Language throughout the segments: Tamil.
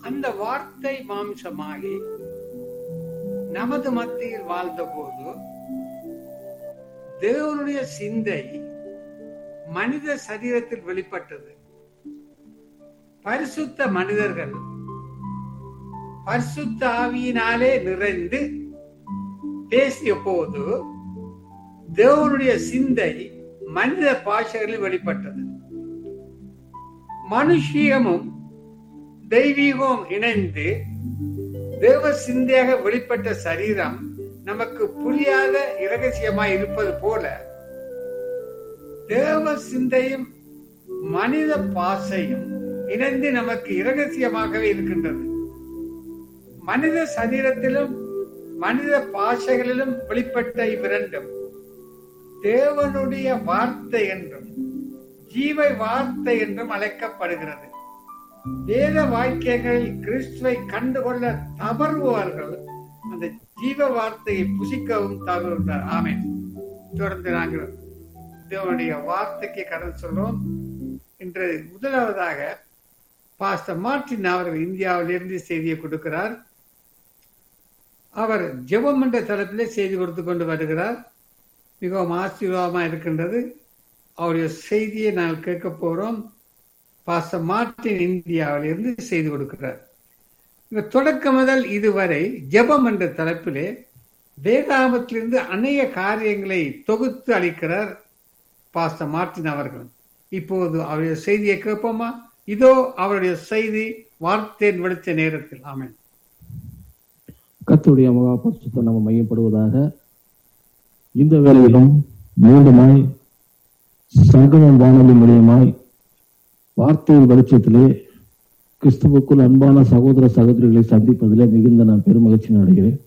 அந்த வார்த்தை மாம்சமாகி நமது மத்தியில் வாழ்ந்த போது தேவனுடைய சிந்தை மனித சரீரத்தில் வெளிப்பட்டது பரிசுத்த மனிதர்கள் பரிசுத்த ஆவியினாலே நிறைந்து பேசிய போது தேவனுடைய சிந்தை மனித பாஷைகளில் வெளிப்பட்டது மனுஷியமும் தெய்வீகமும் இணைந்து தேவ சிந்தையாக வெளிப்பட்ட சரீரம் நமக்கு புரியாத இரகசியமாய் இருப்பது போல தேவ சிந்தையும் மனித பாசையும் இணைந்து நமக்கு இரகசியமாகவே இருக்கின்றது மனித சரீரத்திலும் மனித பாஷைகளிலும் வெளிப்பட்ட இவ்விரண்டும் தேவனுடைய வார்த்தை என்றும் ஜீவ வார்த்தை என்றும் அழைக்கப்படுகிறது வேத வாக்கியங்களில் கிறிஸ்துவை கண்டுகொள்ள தவறுபவர்கள் அந்த ஜீவ வார்த்தையை புசிக்கவும் தவறுகிறார் ஆமேன் தொடர்ந்து நாங்கள் தேவனுடைய வார்த்தைக்கு கடல் சொல்றோம் இன்று முதலாவதாக பாஸ்டர் மார்டின் அவர்கள் இந்தியாவிலிருந்து செய்தியை கொடுக்கிறார் அவர் ஜெபம் என்ற தளத்திலே செய்தி கொடுத்து கொண்டு வருகிறார் மிகவும் ஆசீர்வாதமா இருக்கின்றது அவருடைய செய்தியை நாங்கள் கேட்க போறோம் பாச மார்டின் இந்தியாவில் இருந்து செய்து கொடுக்கிறார் இந்த தொடக்க முதல் இதுவரை ஜெபம் என்ற தலைப்பிலே வேதாமத்திலிருந்து அநேக காரியங்களை தொகுத்து அளிக்கிறார் பாச மார்டின் அவர்கள் இப்போது அவருடைய செய்தியை கேட்போமா இதோ அவருடைய செய்தி வார்த்தையின் வெளிச்ச நேரத்தில் ஆமேன் கர்த்தருடைய மகா பரிசுத்தம் நம்ம மையப்படுவதாக இந்த வேளையிலும் மீண்டுமாய் சங்கமம் வானொலி மூலியமாய் வார்த்தையின் வெளிச்சத்திலே கிறிஸ்துவுக்குள் அன்பான சகோதர சகோதரிகளை சந்திப்பதிலே மிகுந்த நான் பெருமகிழ்ச்சி அடைகிறேன்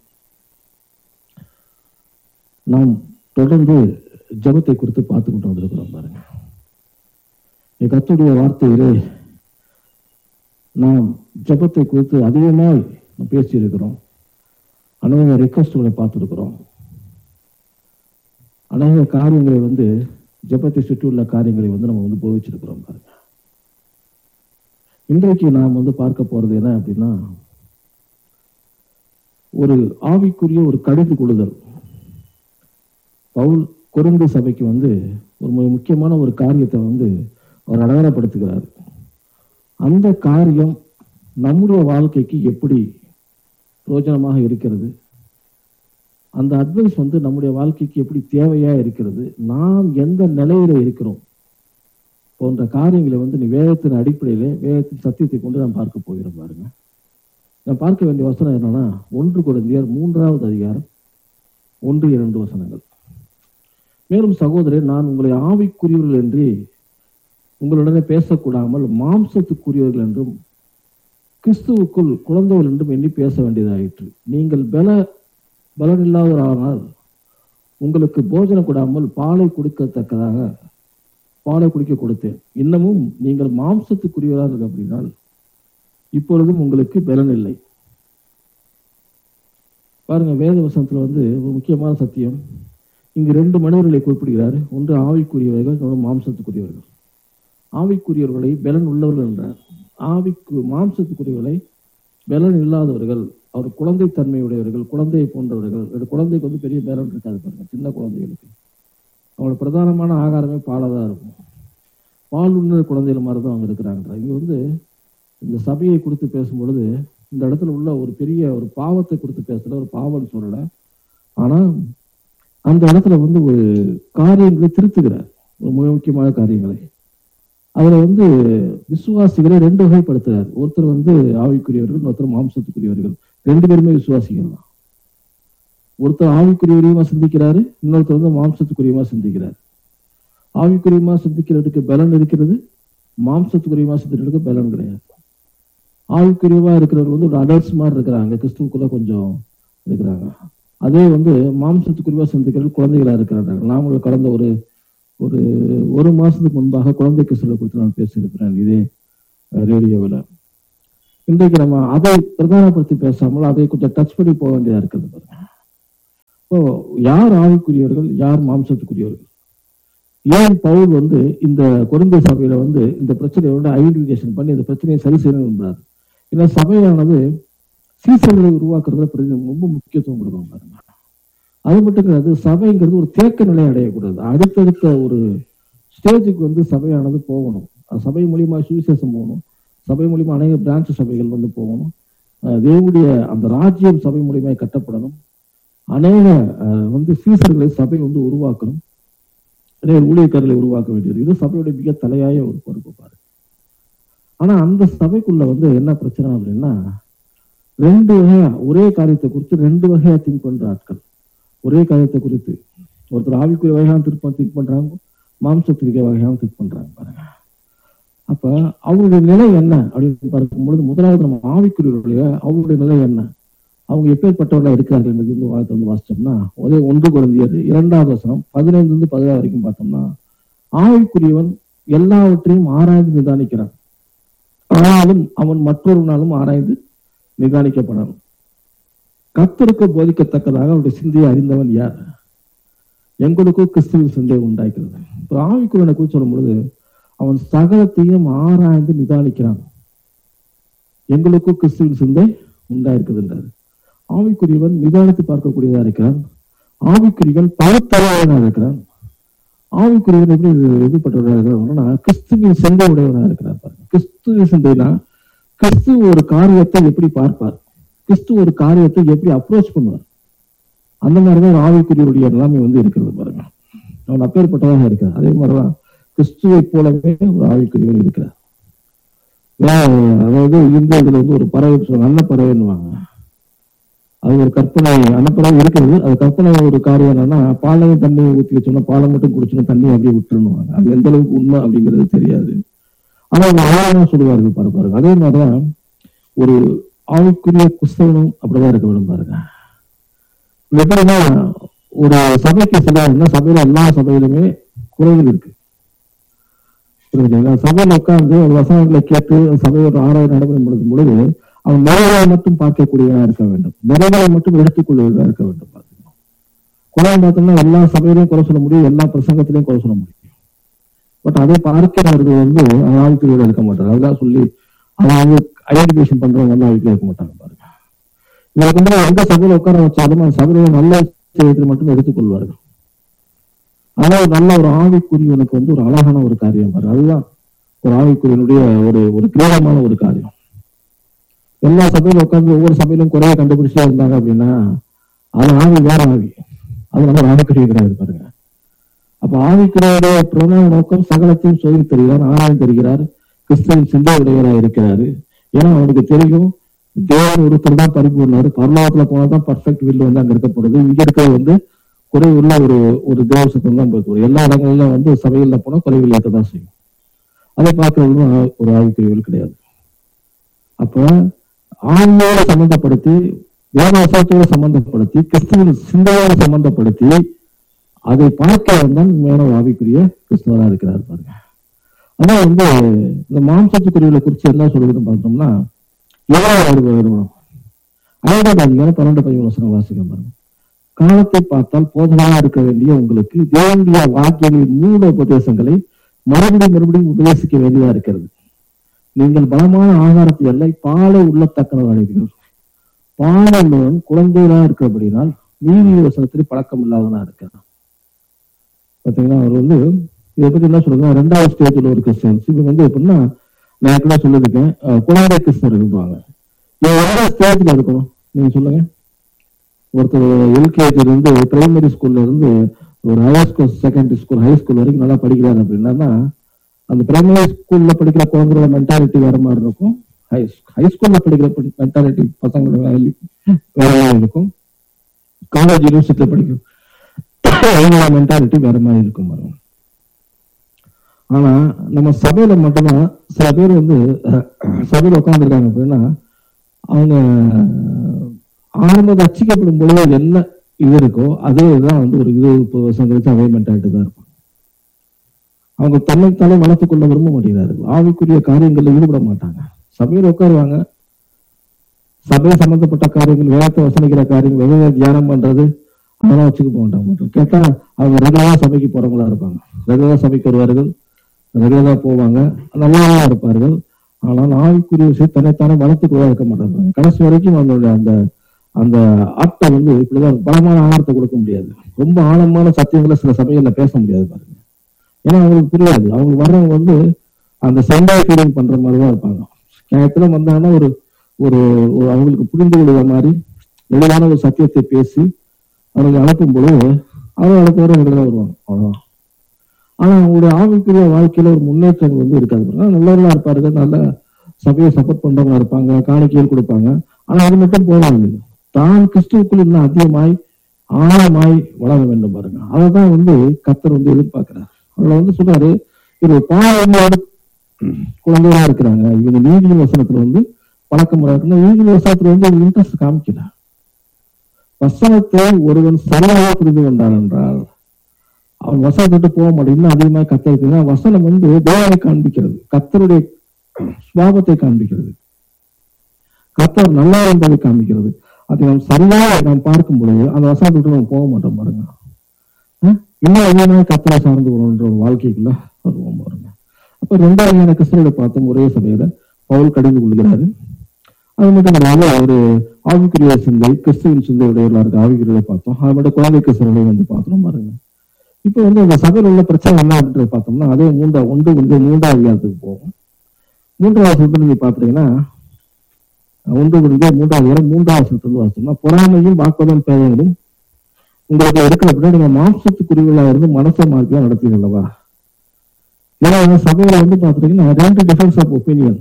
நாம் தொடர்ந்து ஜெபத்தை குறித்து பார்த்துக்கிட்டு வந்திருக்கிறோம் பாருங்க என் கர்த்தருடைய வார்த்தையிலே நாம் ஜெபத்தை குறித்து அதிகமாய் நாம் பேசியிருக்கிறோம் அநேக ரிக்வஸ்ட்களை பார்த்துருக்கிறோம் அநேக காரியங்களை வந்து ஜெபத்தை சுற்றியுள்ள காரியங்களை வந்து நம்ம வந்து போதிச்சிருக்கிறோம் பாருங்க இன்றைக்கு நாம் வந்து பார்க்க போறது என்ன அப்படின்னா ஒரு ஆவிக்குரிய ஒரு கடிந்து கொள்ளுதல் பவுல் குறைந்த சபைக்கு வந்து ஒரு மிக முக்கியமான ஒரு காரியத்தை வந்து அவர் அடையாளப்படுத்துகிறார் அந்த காரியம் நம்முடைய வாழ்க்கைக்கு எப்படி பிரயோஜனமாக இருக்கிறது அந்த அட்வைஸ் வந்து நம்முடைய வாழ்க்கைக்கு எப்படி தேவையா இருக்கிறது நாம் எந்த நிலையில இருக்கிறோம் போன்ற காரியங்களை வந்து நீ வேதத்தின் அடிப்படையில வேதத்தின் சத்தியத்தை கொண்டு நாம் பார்க்க போகிறோம் பாருங்க நான் பார்க்க வேண்டிய வசனம் என்னன்னா ஒன்று குழந்தையர் மூன்றாவது அதிகாரம் ஒன்று இரண்டு வசனங்கள் மேலும் சகோதரர் நான் உங்களை ஆவிக்குரியவர்கள் என்று உங்களுடனே பேசக்கூடாமல் மாம்சத்துக்குரியவர்கள் என்றும் கிறிஸ்துவுக்குள் குழந்தைகள் என்றும் எண்ணி பேச வேண்டியதாயிற்று நீங்கள் பல பலனில்லாதவரானால் உங்களுக்கு போஜனம் கொடாமல் பாலை கொடுக்கத்தக்கதாக பாலை குடிக்க கொடுத்தேன் இன்னமும் நீங்கள் மாம்சத்துக்குரியவராக அப்படின்னால் இப்பொழுதும் உங்களுக்கு பலன் இல்லை பாருங்க வேத வசனத்துல வந்து ஒரு முக்கியமான சத்தியம் இங்கு ரெண்டு மனிதர்களை குறிப்பிடுகிறார் ஒன்று ஆவிக்குரியவர்கள் இன்னொன்று மாம்சத்துக்குரியவர்கள் ஆவிக்குரியவர்களை பலன் உள்ளவர்கள் என்றார் ஆவிக்கு மாம்சத்துக்குரியவர்களை பலன் இல்லாதவர்கள் அவர் குழந்தை தன்மையுடையவர்கள் குழந்தையை போன்றவர்கள் ஒரு குழந்தைக்கு வந்து பெரிய பேரன் இருக்காது பாருங்க சின்ன குழந்தைகளுக்கு அவங்களோட பிரதானமான ஆகாரமே பாலாக தான் இருக்கும் பால் உண்ண குழந்தைகள் மாதிரி தான் அவங்க இருக்கிறாங்க இங்க வந்து இந்த சபையை குறித்து பேசும்பொழுது இந்த இடத்துல உள்ள ஒரு பெரிய ஒரு பாவத்தை குறித்து பேசல ஒரு பாவம்னு சொல்லல ஆனா அந்த இடத்துல வந்து ஒரு காரியங்களை திருத்துகிறார் ஒரு மிக முக்கியமான காரியங்களை அதுல வந்து விசுவாசிகளை ரெண்டு வகைப்படுத்துறார் ஒருத்தர் வந்து ஆவிக்குரியவர்கள் ஒருத்தர் மாம்சத்துக்குரியவர்கள் ரெண்டு பேருமே விசுவாசிகள் தான் ஒருத்தர் ஆவிக்குரியவரையுமா சிந்திக்கிறாரு இன்னொருத்தர் வந்து மாம்சத்துக்குரியமா சிந்திக்கிறார் ஆவிக்குரியமா சிந்திக்கிறதுக்கு பலன் இருக்கிறது மாம்சத்துக்குரியமா சிந்திக்கிறதுக்கு பலன் கிடையாது ஆவிக்குரியவா இருக்கிறவர் வந்து ஒரு அடல்ட்ஸ் மாதிரி இருக்கிறாங்க கிறிஸ்துவுக்குள்ள கொஞ்சம் இருக்கிறாங்க அதே வந்து மாம்சத்துக்குரியவா சிந்திக்கிறது குழந்தைகளா இருக்கிறாங்க நாமளும் கடந்த ஒரு ஒரு ஒரு மாசத்துக்கு முன்பாக குழந்தை கிறிஸ்துவை குறித்து நான் பேசியிருக்கிறேன் இதே ரேடியோவில் இன்றைக்கு நம்ம அதை பிரதானப்படுத்தி பேசாமல் அதை கொஞ்சம் டச் பண்ணி போக வேண்டியதா இருக்குது பாருங்க இப்போ யார் ஆவிக்குரியவர்கள் யார் மாம்சத்துக்குரியவர்கள் ஏன் பவுல் வந்து இந்த குழந்தை சபையில வந்து இந்த பிரச்சனையை வந்து ஐடென்டிபிகேஷன் பண்ணி இந்த பிரச்சனையை சரி செய்யணும் என்பார் ஏன்னா சபையானது சீசர்களை உருவாக்குறதுல பெரிய ரொம்ப முக்கியத்துவம் கொடுக்கணும் பாருங்க அது மட்டும் கிடையாது சபைங்கிறது ஒரு தேக்க நிலை அடையக்கூடாது அடுத்தடுத்த ஒரு ஸ்டேஜுக்கு வந்து சபையானது போகணும் அது சபை மூலியமா சுவிசேஷம் போகணும் சபை மூலியமா அநேக பிரான்ச் சபைகள் வந்து போகணும் அஹ் தேவனுடைய அந்த ராஜ்யம் சபை மூலியமா கட்டப்படணும் அநேக அஹ், வந்து சீசர்களை சபை வந்து உருவாக்கணும் அநேக ஊழியக்காரர்களை உருவாக்க வேண்டியது இது சபையுடைய மிக தலையாய ஒரு பொறுப்பு பாரு ஆனா அந்த சபைக்குள்ள வந்து என்ன பிரச்சனை அப்படின்னா ரெண்டு வகையா ஒரே காரியத்தை குறித்து ரெண்டு வகையா திங்க் பண்ற ஆட்கள் ஒரே காரியத்தை குறித்து ஒருத்தர் ஆவிக்குரிய வகையாக திருப்ப திங்க் பண்றாங்க மாம்சத்திற்கு வகையாகவும் திங்க் பண்றாங்க பாருங்க அப்ப அவருடைய நிலை என்ன அப்படின்னு பார்க்கும் பொழுது முதலாவது நம்ம ஆவிக்குரியவர்களுடைய அவருடைய நிலை என்ன அவங்க எப்பேற்பட்டவர்களா இருக்கிறார்கள் என்பது இந்த வார்த்தை வந்து வாசிச்சோம்னா ஒரே ஒன்று குழந்தையர் இரண்டாவது வசனம் பதினைந்து இருந்து பதினாறு வரைக்கும் பார்த்தோம்னா ஆவிக்குரியவன் எல்லாவற்றையும் ஆராய்ந்து நிதானிக்கிறான் ஆனாலும் அவன் மற்றொருவனாலும் ஆராய்ந்து நிதானிக்கப்படணும் கத்தருக்கு போதிக்கத்தக்கதாக அவருடைய சிந்தையை அறிந்தவன் யார் எங்களுக்கும் கிறிஸ்துவின் சிந்தையை உண்டாக்கிறது இப்போ ஆவிக்குரியவனை குறித்து சொல்லும் பொழுது அவன் சகலத்தையும் ஆராய்ந்து நிதானிக்கிறான் எங்களுக்கும் கிறிஸ்துவின் சிந்தை உண்டாயிருக்குதுன்றார் ஆவிக்குரியவன் நிதானித்து பார்க்கக்கூடியதா இருக்கிறான் ஆவிக்குரியவன் பகுத்தறிவாளனாக இருக்கிறான் ஆவிக்குரியவன் எப்படி எப்படிப்பட்டவராக இருக்கிறான்னா கிறிஸ்துவின் சிந்தை உடையவனாக இருக்கிறார் பாருங்க. கிறிஸ்துவின் சிந்தைனா கிறிஸ்து ஒரு காரியத்தை எப்படி பார்ப்பார் கிறிஸ்து ஒரு காரியத்தை எப்படி அப்ரோச் பண்ணுவார் அந்த மாதிரிதான் ஒரு ஆவிக்குரியவருடைய எல்லாமே வந்து இருக்கிறது பாருங்க அவன் அப்பேற்பட்டதாக இருக்கிறார் அதே மாதிரிதான் கிறிஸ்துவை போலவே ஒரு ஆவிக்குரியவன் இருக்கிறார் வே- அதாவது இந்தியாவில் வந்து ஒரு பறவை சொல்லுவாங்க அன்னப்பறவைன்னுவாங்க அது ஒரு கற்பனை அன்னப்பறவை இருக்கிறது அது கற்பனை ஒரு காரியம் என்னன்னா பாலையும் தண்ணியை ஊற்றி வச்சோம்னா பாலை மட்டும் குடிச்சோம்னா தண்ணி அப்படியே விட்டுருணுவாங்க அது எந்த அளவுக்கு உண்மை அப்படிங்கிறது தெரியாது ஆனா அவங்க ஆழமா சொல்லுவார்கள் பாரு பாருங்க அதே மாதிரிதான் ஒரு ஆவிக்குரிய கிறிஸ்தவனும் அப்படிதான் இருக்க வேண்டும் பாருங்க இது எப்படின்னா ஒரு சபைக்கு செல்வாங்கன்னா சபையில எல்லா சபையிலுமே குறைகள் இருக்கு புரியுதுங்களா சபையில உட்கார்ந்து ஒரு வசனங்களை கேட்டு சபையோட ஆராய்ச்சி நடைபெறும் பொழுது அவன் நிறைகளை மட்டும் பார்க்கக்கூடியவனா இருக்க வேண்டும் நிறைகளை மட்டும் எடுத்துக்கொள்வதா இருக்க வேண்டும் பாத்தீங்கன்னா குறை பார்த்தோம்னா எல்லா சபையிலையும் குறை சொல்ல முடியும் எல்லா பிரசங்கத்திலையும் குறை சொல்ல முடியும் பட் அதை பார்க்கிறவர்கள் வந்து ஆவிக்குரியவர்கள் இருக்க மாட்டாங்க அதெல்லாம் சொல்லி அவன் வந்து ஐடென்டிஃபிகேஷன் பண்றவங்க வந்து ஆவிக்குரிய இருக்க மாட்டாங்க பாருங்க இவருக்கு வந்து எந்த சபையில உட்கார வச்சாலும் அந்த சபையில நல்ல செய்தியை மட்டும் எடுத்துக்கொள்வார்கள் ஆனா ஒரு நல்ல ஒரு ஆவிக்குரியவனுக்கு வந்து ஒரு அழகான ஒரு காரியம் பாரு அதுதான் ஒரு ஆவிக்குரியனுடைய ஒரு ஒரு கிரீடமான ஒரு காரியம் எல்லா சபையிலும் உட்கார்ந்து ஒவ்வொரு சபையிலும் குறைய கண்டுபிடிச்சே இருந்தாங்க அப்படின்னா அது ஆவி வேற ஆவி அது நம்ம ஆவிக்குரிய கிடையாது பாருங்க அப்ப ஆவிக்குரிய பிரதான நோக்கம் சகலத்தையும் சொல்லி தருகிறார் ஆராயம் தருகிறார் கிறிஸ்தவன் சிந்தை உடையவராக இருக்கிறாரு ஏன்னா அவனுக்கு தெரியும் தேவன் ஒருத்தர் தான் பரிபூர்ணாரு பரலோகத்துல போனாதான் பர்ஃபெக்ட் வில் வந்து அங்க இருக்கப்படுது இங்க இருக்கிறது வந்து குறைவுள்ள ஒரு ஒரு தேவசத்தம் தான் போய் எல்லா இடங்களிலும் வந்து சபையில போனா குறைவில் தான் செய்யும் அதை பார்க்கறது ஒரு ஆவிக்குரியவர்கள் கிடையாது அப்ப ஆன்மோட சம்பந்தப்படுத்தி வேதாசத்தோட சம்பந்தப்படுத்தி கிறிஸ்துவின் சிந்தையோட சம்பந்தப்படுத்தி அதை பார்க்கிறவன் தான் உண்மையான ஒரு ஆவிக்குரிய கிறிஸ்துவரா இருக்கிறார் பாருங்க ஆனா வந்து இந்த மாம்சத்துக்குரியவர்களை குறித்து என்ன சொல்லுதுன்னு பார்த்தோம்னா எவ்வளவு வருவ வருமானம் ஐந்தாவது அதிகாரம் பன்னெண்டு பதிமூணு வசனம் வாசிக்க பாருங்க காலத்தை பார்த்தால் போதனாக இருக்க வேண்டிய உங்களுக்கு தேவனுடைய வாக்கியங்களின் மூல உபதேசங்களை மறுபடியும் மறுபடியும் உபதேசிக்க வேண்டியதா இருக்கிறது நீங்கள் பலமான ஆகாரத்தை அல்ல பாலை உள்ளத்தக்கனவர் அடைவீர்கள் பாலை உள்ளவன் குழந்தைகளா இருக்கிறபடினால் நீதி வசனத்தில் பழக்கம் இல்லாதவனா இருக்கிறான் பாத்தீங்கன்னா அவர் வந்து இதை பத்தி என்ன சொல்லுங்க ரெண்டாவது ஸ்டேஜ்ல ஒரு கிறிஸ்டியன்ஸ் இவங்க வந்து எப்படின்னா நான் ஏற்கனவே சொல்லியிருக்கேன் அஹ், குழந்தை கிறிஸ்தவர் இருப்பாங்க இவங்க எந்த ஸ்டேஜ்ல இருக்கணும் நீங்க சொல்லுங்க ஒருத்தர் எல்கேஜி இருந்து பிரைமரி ஸ்கூல்ல இருந்து ஒரு higher school secondary school high school வரைக்கும் நல்லா படிக்கிறாரு அப்படின்னா அந்த பிரைமரி ஸ்கூல்ல படிக்கிற குழந்தைகளோட மென்டாலிட்டி வேற மாதிரி இருக்கும் ஹை ஹை ஸ்கூல்ல படிக்கிற மென்டாலிட்டி பசங்களோட வேற மாதிரி இருக்கும் காலேஜ் யூனிவர்சிட்டியில படிக்கும் அவங்களோட மென்டாலிட்டி வேற மாதிரி இருக்கும் பாருங்க ஆனா நம்ம சபையில மட்டும்தான் சில பேர் வந்து அஹ், சபையில உட்கார்ந்துருக்காங்க அப்படின்னா அவங்க ஆரம்பம் ரசிக்கப்படும் பொழுது என்ன இது இருக்கோ அதே இதுதான் வந்து ஒரு இருபது முப்பது வருஷம் கழிச்சு அதே மென்டாலிட்டி தான் இருக்கும் அவங்க தன்னைத்தானே வளர்த்துக் கொள்ள விரும்ப மாட்டேங்கிறார்கள் ஆவிக்குரிய காரியங்கள்ல ஈடுபட மாட்டாங்க சபையில உட்காருவாங்க சபை சம்பந்தப்பட்ட காரியங்கள் வேதத்தை வசனிக்கிற காரியங்கள் வேத தியானம் பண்றது அதெல்லாம் வச்சுக்க போக மாட்டாங்க மட்டும் கேட்டா அவங்க ரெகுலரா சபைக்கு போறவங்களா இருப்பாங்க ரெகுலரா சபைக்கு வருவார்கள் ரெகுலரா போவாங்க நல்லா இருப்பார்கள் ஆனால் ஆவிக்குரிய விஷயம் தன்னைத்தானே வளர்த்துக்குள்ளா இருக்க மாட்டாங்க கடைசி வரைக்கும் அவங்களுடைய அந்த அந்த ஆட்டம் வந்து இப்படிதான் பலமான ஆகாரத்தை கொடுக்க முடியாது ரொம்ப ஆழமான சத்தியங்களை சில சமயங்கள்ல பேச முடியாது பாருங்க ஏன்னா அவங்களுக்கு புரியாது அவங்க வர்றவங்க வந்து அந்த சண்டாய் ஃபீலிங் பண்ற மாதிரி தான் இருப்பாங்க நேரத்துல வந்தாங்கன்னா ஒரு ஒரு ஒரு அவங்களுக்கு புரிந்து கொள்கிற மாதிரி எளிதான ஒரு சத்தியத்தை பேசி அவங்களை அனுப்பும் பொழுது அவங்க அடுத்த வர விடுதலை வருவாங்க அவ்வளவுதான் ஆனா அவங்களுடைய ஆவிக்குரிய வாழ்க்கையில ஒரு முன்னேற்றம் வந்து இருக்காது பாருங்க. நல்லவர்களா இருப்பார்கள் நல்ல சபையை சப்போர்ட் பண்றவங்களா இருப்பாங்க காணிக்கையில் கொடுப்பாங்க ஆனா அது மட்டும் போதாது தான் கிறிஸ்துவுக்குள் இன்னும் அதிகமாய் ஆழமாய் வளர வேண்டும் பாருங்க அததான் வந்து கத்தர் வந்து எதிர்பார்க்கிறார் அதுல வந்து சொல்றாரு இது பாவங்களோட குழந்தைகளா இருக்கிறாங்க இவங்க நீதியின் வசனத்துல வந்து பழக்கமுறை இருக்குன்னா நீதியின் வசனத்துல வந்து இன்ட்ரெஸ்ட் காமிக்கல வசனத்தை ஒருவன் சரியாக புரிந்து கொண்டான் என்றால் அவன் வசனத்தை விட்டு போக மாட்டான் இன்னும் அதிகமாக கத்த இருக்குன்னா வசனம் வந்து தேவனை காண்பிக்கிறது கத்தருடைய சுவாபத்தை காண்பிக்கிறது கத்தர் நல்லா என்பதை காண்பிக்கிறது அதை நாம் சரியாக நாம் பார்க்கும் பொழுது அந்த வசனத்தை விட்டு நம்ம போக மாட்டோம் பாருங்க அஹ் இன்னும் அதிகமாக கத்தரை சார்ந்து வரும்ன்ற ஒரு வாழ்க்கைக்குள்ள வருவோம் பாருங்க அப்ப ரெண்டாவது வகையான கிறிஸ்தவர்களை பார்த்தோம் ஒரே சபையில பவுல் கடிந்து கொள்கிறாரு அது மட்டும் இல்லாம ஒரு ஆவிக்குரிய சிந்தை கிறிஸ்துவின் சிந்தை உடையவர்களா இருக்க ஆவிக்குரியதை பார்த்தோம் அது மட்டும் குழந்தை கிறிஸ்தவர்களை வந்து பார்த்தோம் பாருங்க இப்ப வந்து அந்த சபையில் உள்ள பிரச்சனை என்ன அப்படின்றத பார்த்தோம்னா அதே மூன்றா ஒன்று வந்து மூன்றாவது அதிகாரத்துக்கு போகும் மூன்றாவது சொல்லிட்டு நீங்க பாத்தீங்கன்னா ஒன்று குறிஞ்ச மூன்றாவது இடம் மூன்றாவது சொல்லிட்டு வாசிச்சோம்னா பொறாமையும் வாக்குவதம் பேதங்களும் உங்களுக்கு இருக்கிற அப்படின்னா நீங்க மாம்சத்துக்குரியவர்களா இருந்து மனசை மாற்றியா நடத்தீங்க அல்லவா ஏன்னா சபையில வந்து பாத்துட்டீங்கன்னா ரெண்டு டிஃபரன்ஸ் ஆஃப் ஒப்பீனியன்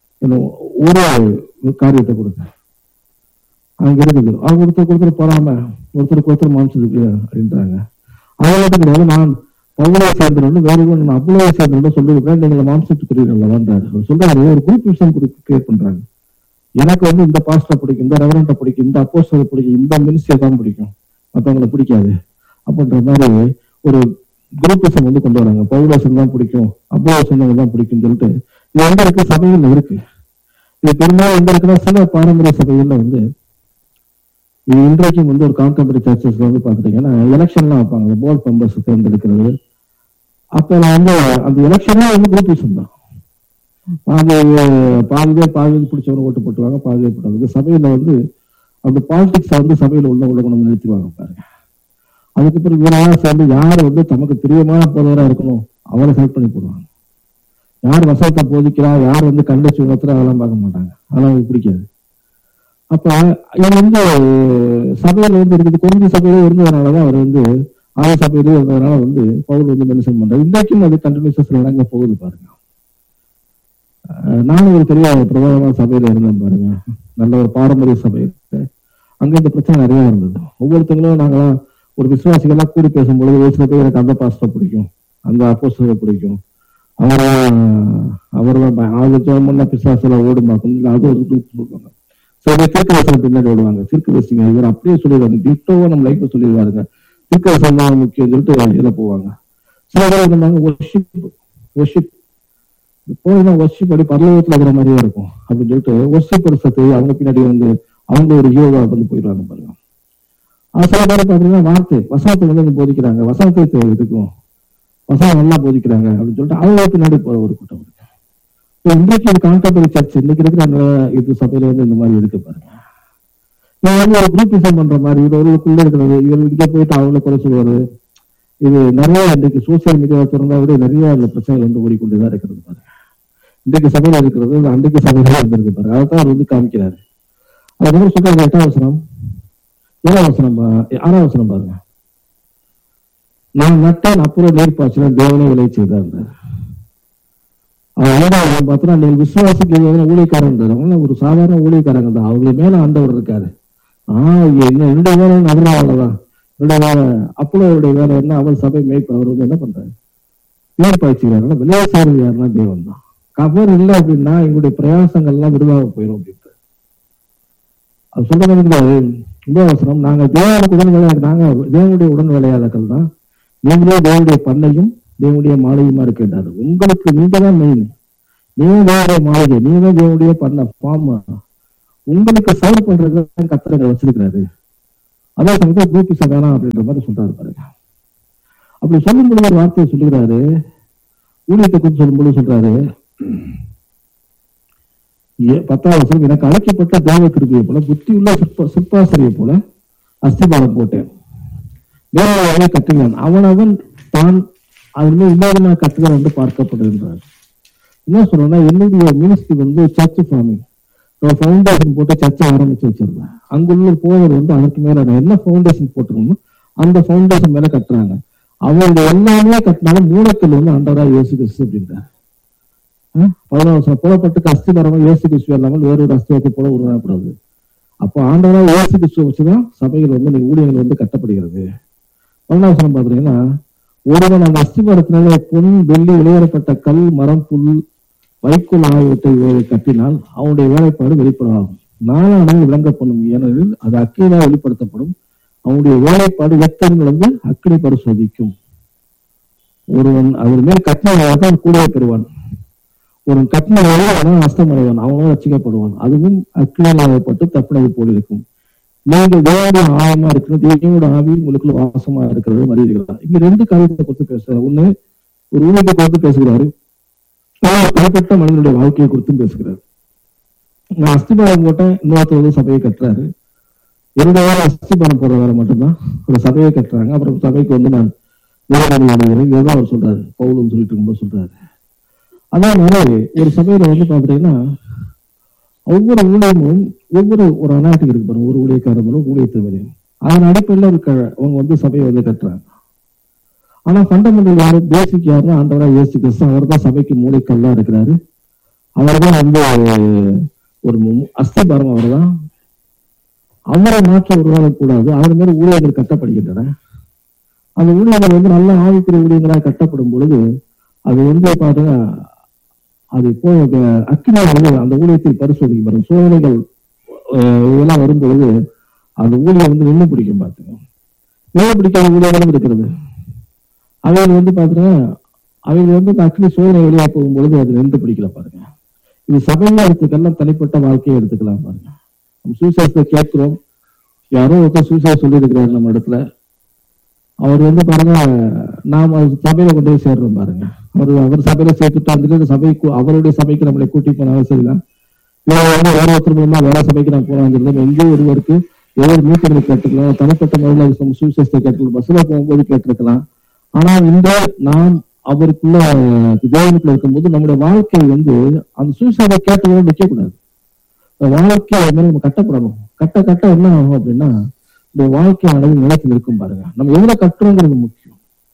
ஒரு காரியத்தை கொடுங்க அங்க இருக்குது அவங்க ஒருத்தர் ஒருத்தர் பொறாம ஒருத்தருக்கு ஒருத்தர் மாம்சத்துக்கு அப்படின்றாங்க அவங்கள்ட்ட கிடையாது நான் பவுலை சேர்ந்தவர்கள் வேற ஒன்று அவ்வளவு சேர்ந்தவர்கள் சொல்லிருக்கேன் நீங்கள் மாம்சத்துக்குரியவர்கள் வேண்டாரு அவர் சொல்றாரு ஒரு குரூப் விஷயம் கிரியேட் பண்றாங்க எனக்கு வந்து இந்த பாஸ்டர் பிடிக்கும் இந்த ரெவரண்ட்டை பிடிக்கும் இந்த அப்போஸ்டரை பிடிக்கும் இந்த மினிஸ்டரை தான் பிடிக்கும் மற்றவங்களை பிடிக்காது அப்படின்ற மாதிரி ஒரு குரூப்பிசம் வந்து கொண்டு வராங்க பவுலாசம் தான் பிடிக்கும் அப்போசம் தான் பிடிக்கும்னு சொல்லிட்டு இது எங்க இருக்கு சபையில் இருக்கு இது பெரும்பாலும் எங்க இருக்குன்னா சில பாரம்பரிய சபைகள்ல வந்து இது இன்றைக்கும் வந்து ஒரு கான்டெம்பரரி சர்ச்சஸ்ல வந்து பாத்துட்டீங்கன்னா எலெக்ஷன்லாம் வைப்பாங்க போர்ட் மெம்பர்ஸ் தேர்ந்தெடுக்கிறது அப்ப நான் வந்து அந்த எலெக்ஷனே வந்து குரூப்பிசம் தான் பாதி பாதி பேர் பாதி பேர் பிடிச்சவங்க ஓட்டு போட்டுவாங்க பாதி பேர் போட்டாங்க சபையில வந்து அந்த பாலிடிக்ஸ் வந்து சபையில உள்ள உள்ள கொண்டு நிறுத்திவாங்க பாருங்க அதுக்கு பிறகு இவரெல்லாம் சேர்ந்து யார் வந்து தமக்கு பிரியமான போதவரா இருக்கணும் அவரை செலக்ட் பண்ணி போடுவாங்க யார் வசனத்தை போதிக்கிறா யார் வந்து கண்டிச்சு உணர்த்துறா அதெல்லாம் பார்க்க மாட்டாங்க அதெல்லாம் அவங்களுக்கு பிடிக்காது அப்ப இவன் வந்து சபையில வந்து இருக்குது குறிஞ்சி சபையில இருந்ததுனாலதான் அவர் வந்து ஆய சபையிலே இருந்ததுனால வந்து பவுல் வந்து மென்ஷன் பண்றாரு இன்றைக்கும் அது கண்டினியூஸ் நடங்க போகுது பாருங்க அஹ் நானும் ஒரு பெரிய பிரபலமான சபையில இருந்தேன் பாருங்க நல்ல ஒரு பாரம்பரிய சபையில அங்க இந்த பிரச்சனை நிறைய இருந்தது ஒவ்வொருத்தங்களும் நாங்களாம் ஒரு விசுவாசிகள்லாம் கூடி பேசும்பொழுது ஒரு சில பேர் எனக்கு அந்த பாஸ்டர் பிடிக்கும் அந்த அப்போஸ்டரை பிடிக்கும் அவர்தான் அவர்தான் அவங்க ஜோம் பண்ண பிசாசெல்லாம் ஓடுமாக்கும் இல்ல அது ஒரு group சொல்லுவாங்க சில பேர் தீர்க்க வசனம் பின்னாடி ஓடுவாங்க தீர்க்க வசிங்க இவர் அப்படியே சொல்லிடுவாங்க டிட்டோவா நம்ம லைஃப்ல சொல்லிடுவாருங்க தீர்க்க வசனம் தான் முக்கியம் சொல்லிட்டு இதுல போவாங்க சில பேர் இருந்தாங்க ஒர்ஷிப் ஒர்ஷிப் போனா ஒர்ஷிப் அப்படி பரலோகத்துல இருக்கிற மாதிரியே இருக்கும் அப்படின்னு சொல்லிட்டு ஒர்ஷிப் வருஷத்தை அவங்க பின்னாடி வந்து அவங்க ஒரு ஹீரோவா வந்து போயிடுவாங்க பாருங்க அது சில பேர் பாத்தீங்கன்னா வார்த்தை வசனத்தை வந்து வந்து போதிக்கிறாங்க வசனத்தை தே- இதுக்கும் வசனம் நல்லா போதிக்கிறாங்க அப்படின்னு சொல்லிட்டு அவங்க பின்னாடி போற ஒரு கூட்டம் இருக்கு இப்ப இன்றைக்கு இது கான்டெம்பரரி சர்ச் இன்னைக்கு இருக்கிற அந்த இது சபையில வந்து இந்த மாதிரி இருக்கு பாருங்க இவன் வந்து ஒரு குரூப்பிசம் பண்ற மாதிரி இது ஒருவருக்குள்ள இருக்கிறது இவர் இங்க போயிட்டு அவங்கள குறை சொல்லுவாரு இது நிறைய இன்றைக்கு சோசியல் மீடியாவை திறந்தா விட நிறைய அந்த பிரச்சனைகள் வந்து ஓடிக்கொண்டுதான் இருக்கிறது பாருங்க இன்றைக்கு சபையில இருக்கிறது இது அன்றைக்கு சபையில இருந்திருக்கு பாருங்க அதைத்தான் அவர் வந்து காமிக்கிறாரு அதுக்கப்புறம் சொல்றாங்க எட்டாம் வசனம் ஏழாம் வசனம் பா- ஆறாம் வசனம் பாருங்க நான் நட்டேன் அப்புறம் நீர் பாய்ச்சின தேவனை விளை செய்தார் அவன் ஐந்தாவது பார்த்தா நீங்கள் விசுவாசிக்க ஊழியக்காரன் அவங்க ஒரு சாதாரண ஊழியக்காரங்க தான் அவங்க மேல ஆண்டவர் இருக்காரு ஆஹ் என்ன என்னுடைய வேலை நல்ல வேலைதான் என்னுடைய வேலை அப்போ அவருடைய வேலை என்ன அவர் சபை மேய்ப்பு அவர் வந்து என்ன பண்றாரு நீர் பாய்ச்சிக்கிறாருன்னா விளையாட செய்யறது யாருன்னா தேவன் தான் கவர் இல்லை அப்படின்னா எங்களுடைய பிரயாசங்கள் எல்லாம் விருதாக போயிடும் அப்படின்ட்டு அது சொல்றது உபவாசனம் நாங்க தேவனுக்கு உடன் வேலையாக நாங்க தேவனுடைய உடன் வேலையாளர்கள் தான் நீங்களே தேவனுடைய பண்ணையும் தேவனுடைய மாலையுமா இருக்கின்றாரு உங்களுக்கு நீங்க தான் மெயின் நீங்க தேவனுடைய மாளிகை நீங்க தான் தேவனுடைய பண்ண ஃபார்ம் உங்களுக்கு சர்வ் பண்றது தான் கத்திரங்க வச்சிருக்கிறாரு அதான் சமயத்தில் குரூப்பிச வேணாம் அப்படின்ற மாதிரி சொல்றாரு பாருங்க அப்படி சொல்லும் பொழுது ஒரு வார்த்தையை சொல்லுகிறாரு ஊழியத்தை குறித்து சொல்லும் பொழுது சொல்றாரு ஏ- பத்தாவது வசனம் எனக்கு அழைக்கப்பட்ட தேவ கிருபியை போல புத்தியுள்ள சிற்ப சிற்பாசிரியை போல அஸ்திபாரம் போட்டேன் வேலையாக கட்டுகிறான் அவனவன் தான் அதுல இல்லாத கட்டுகிறான் என்று பார்க்கப்படுகின்றார் என்ன சொல்றேன்னா என்னுடைய மினிஸ்ட்ரி வந்து சர்ச் ஃபார்மிங் ஃபவுண்டேஷன் போட்டு சர்ச்சை ஆரம்பிச்சு வச்சிருந்தேன் அங்குள்ள போவர் வந்து அதற்கு மேல நான் என்ன ஃபவுண்டேஷன் போட்டிருக்கோமோ அந்த ஃபவுண்டேஷன் மேல கட்டுறாங்க அவருடைய எல்லாமே கட்டினாலும் மூலத்தில் வந்து ஆண்டவரா இயேசு கிறிஸ்து அப்படின்றார் ஆஹ் பதினாறு வருஷம் புலப்பட்டு அஸ்திமரமா இயேசு கிறிஸ்து இல்லாமல் வேறொரு அஸ்திவத்தை போல உருவாகக்கூடாது அப்போ ஆண்டவரா இயேசு கிறிஸ்துவ வச்சுதான் சபைகள் வந்து நீங்க ஊழியர்கள் வந்து கட்டப்படுகிறது பதினாவசனம் பாத்தீங்கன்னா ஒருவன் அந்த அஸ்திமரத்தினாலே பொன் வெள்ளி விளையாடப்பட்ட கல் மரம் புல் வைக்கோல் ஆகியவற்றை வே- கட்டினால் அவனுடைய வேலைப்பாடு வெளிப்படாகும் நாளானது விளங்க பண்ணும் ஏனெனில் அது அக்கினியாக வெளிப்படுத்தப்படும் அவனுடைய வேலைப்பாடு எத்தனை வந்து அக்கினி பரிசோதிக்கும் ஒருவன் அவர் மேல் கட்டினதான் கூட பெறுவான் ஒரு கட்டின அவன் அஸ்தமடைவான் அவனும் ரசிக்கப்படுவான் அதுவும் அக்கினியாகப்பட்டு தப்பினது போல் இருக்கும் நீங்கள் தேவனுடைய ஆழமா இருக்கிறது தேவனோட ஆவி உங்களுக்குள்ள வாசமா இருக்கிறது மறியீர்களா இங்க ரெண்டு காரியத்தை குறித்து பேசுறாரு ஒண்ணு ஒரு ஊழியத்தை குறித்து பேசுகிறாரு இன்னொரு தனிப்பட்ட மனிதனுடைய வாழ்க்கையை குறித்தும் பேசுகிறாரு நான் அஸ்திபாரம் போட்டேன் இன்னொருத்தர் வந்து சபையை கட்டுறாரு என்னுடைய வேலை அஸ்திபாரம் போடுற வேலை மட்டும்தான் ஒரு சபையை கட்டுறாங்க அப்புறம் சபைக்கு வந்து நான் நிறுவனம் அடைகிறேன் இதுதான் அவர் சொல்றாரு பவுலும் சொல்லிட்டு இருக்கும்போது சொல்றாரு அதான் மாதிரி ஒரு சபையில வந்து பாத்தீங்கன்னா ஒவ்வொரு ஊழியமும் ஒவ்வொரு ஒரு அநாட்டுக்கு இருக்கு பாருங்க ஒரு ஊழியக்காரங்களும் ஊழியத்தை வரையும் அதன் அடிப்படையில் இருக்க அவங்க வந்து சபையை வந்து கட்டுறாங்க ஆனா ஃபண்டமெண்டல் யாரு பேசிக் யாருன்னா ஆண்டவரா இயேசு கிறிஸ்து அவர் தான் சபைக்கு மூளைக்கல்லா இருக்கிறாரு அவர் தான் வந்து ஒரு மு- அஸ்திபாரம் அவர் தான் அவரை மாற்ற உருவாக கூடாது அவர் மேல ஊழியர்கள் கட்டப்படுகின்றன அந்த ஊழியர்கள் வந்து நல்ல ஆவிக்குரிய ஊழியர்களாக கட்டப்படும் பொழுது அது வந்து பாத்தீங்கன்னா அது இப்போ அக்கினி வந்து அந்த ஊழியத்தில் பரிசோதிக்கப்படும் சோதனைகள் அஹ், இதெல்லாம் வரும்பொழுது அந்த ஊழியம் வந்து நின்று பிடிக்கும் பாத்துங்க நின்று பிடிக்காத ஊழியர்களும் இருக்கிறது அவங்க வந்து பாத்தீங்கன்னா அவங்க வந்து இந்த அக்னி சோதனை வழியா போகும்பொழுது அது நின்று பிடிக்கல பாருங்க இது சபையில எடுத்துக்கலாம் தனிப்பட்ட வாழ்க்கையை எடுத்துக்கலாம் பாருங்க நம்ம சுவிசேஷத்தை கேட்கிறோம் யாரோ ஒருத்தர் சுவிசேஷம் சொல்லி இருக்கிறாரு நம்ம இடத்துல அவர் வந்து பாருங்க நாம் அது சபையில கொண்டு போய் சேர்றோம் பாருங்க அவர் அவர் சபையில சேர்த்துட்டு வந்துட்டு சபைக்கு அவருடைய சபைக்கு நம்மளை கூட்டி போனாலும் சரிதான் இல்லை வந்து வேற ஒருத்தர் மூலமா வேற சபைக்கு நான் போனாங்கிறது எங்கேயோ ஒருவருக்கு ஏதோ ஒரு மீட்டிங்ல கேட்டுக்கலாம் தனிப்பட்ட முறையில் நம்ம சுவிசேஷத்தை கேட்டுக்கலாம் பஸ்ல போகும்போது கேட்டிருக்கலாம் ஆனால் இந்த நாம் அவருக்குள்ள தேவனுக்குள்ள இருக்கும்போது நம்முடைய வாழ்க்கை வந்து அந்த சுவிசேஷத்தை கேட்டதோடு நிக்க கூடாது அந்த வாழ்க்கையை வந்து நம்ம கட்டப்படணும் கட்ட கட்ட என்ன ஆகும் அப்படின்னா இந்த வாழ்க்கையானது நிலைத்து நிற்கும் பாருங்க நம்ம எதுல கட்டுறோங்கிறது முக்கியம்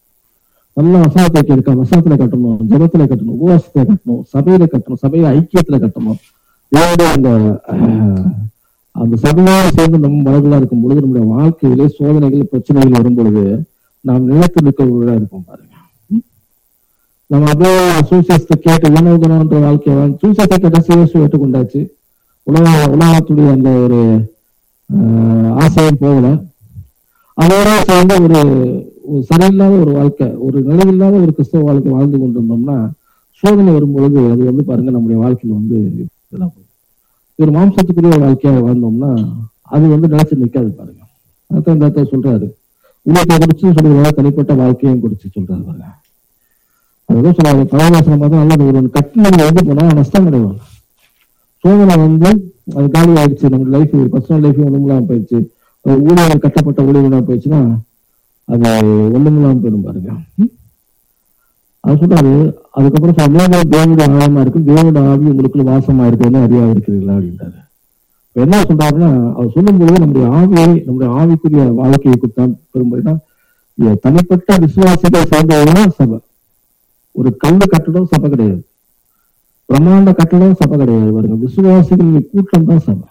நல்ல வசனத்தை கேட்க வசனத்துல கட்டணும் ஜபத்துல கட்டணும் உபவாசத்துல கட்டணும் சபையில கட்டணும் சபையில ஐக்கியத்துல கட்டணும் தேவனுடைய அந்த அஹ், அந்த சபையோடு சேர்ந்து நம்ம மனதில் இருக்கும் பொழுது நம்முடைய வாழ்க்கையிலே சோதனைகள் பிரச்சனைகள் வரும் பொழுது நாம் நிலைத்து நிற்கிறவர்களா இருப்போம் பாருங்க ம்? நம்ம அப்படியே சூசேஷத்தை கேட்டு வினோதனன்ற வாழ்க்கையை வாழ்ந்து- சூசேஷத்தை கேட்ட சேசு ஏற்றுக்கொண்டாச்சு உலக உலகத்துடைய அந்த ஒரு ஆஹ், ஆசையும் போகல அதோட சேர்ந்து ஒரு ஒரு சரியில்லாத ஒரு வாழ்க்கை ஒரு நிலையில்லாத ஒரு கிறிஸ்தவ வாழ்க்கை வாழ்ந்து கொண்டிருந்தோம்னா சோதனை வரும்பொழுது அது வந்து பாருங்க நம்முடைய வாழ்க்கையில வந்து இதெல்லாம் போகும். ஒரு மாம்சத்துக்குரிய ஒரு வாழ்க்கையா வாழ்ந்தோம்னா அது வந்து நினைச்சு நிக்காது பாருங்க அதான் இந்த இடத்துல சொல்றாரு உலகத்தை குறிச்சு சொல்றத தனிப்பட்ட வாழ்க்கையும் குறிச்சு சொல்றாரு பாருங்க அதுதான் சொல்றாரு பரவாசனம் பார்த்தா நல்லது ஒரு கட்டினது வந்து போனா நஷ்டம் அடைவாங்க சோதனை வந்து அது காலி ஆயிடுச்சு நம்ம லைஃப் பர்சனல் லைஃப் ஒண்ணுமில்லாம போயிடுச்சு ஒரு ஊழியர்கள் கட்டப்பட்ட ஊழியர்களா போயிடுச்சுன்னா அது ஒண்ணுமில்லாம போயிடும் பாருங்க ம்? அது சொல்றாரு அதுக்கப்புறம் சொல்லுவாங்க தேவனுடைய ஆழமா இருக்கும் தேவனுடைய ஆவி உங்களுக்குள்ள வாசமா இருக்குன்னு அறியா இருக்கிறீங்களா அப்படின்றாரு இப்ப என்ன சொல்றாருன்னா அவர் சொல்லும்போது நம்முடைய ஆவியை நம்முடைய ஆவிக்குரிய வாழ்க்கையை குறித்தான் பெரும்படினா தனிப்பட்ட விசுவாசிகள் சேர்ந்ததுதான் சபை ஒரு கல்லு கட்டடம் சபை கிடையாது பிரம்மாண்ட கட்டடம் சபை கிடையாது பாருங்க விசுவாசிகளின் கூட்டம் தான் சபை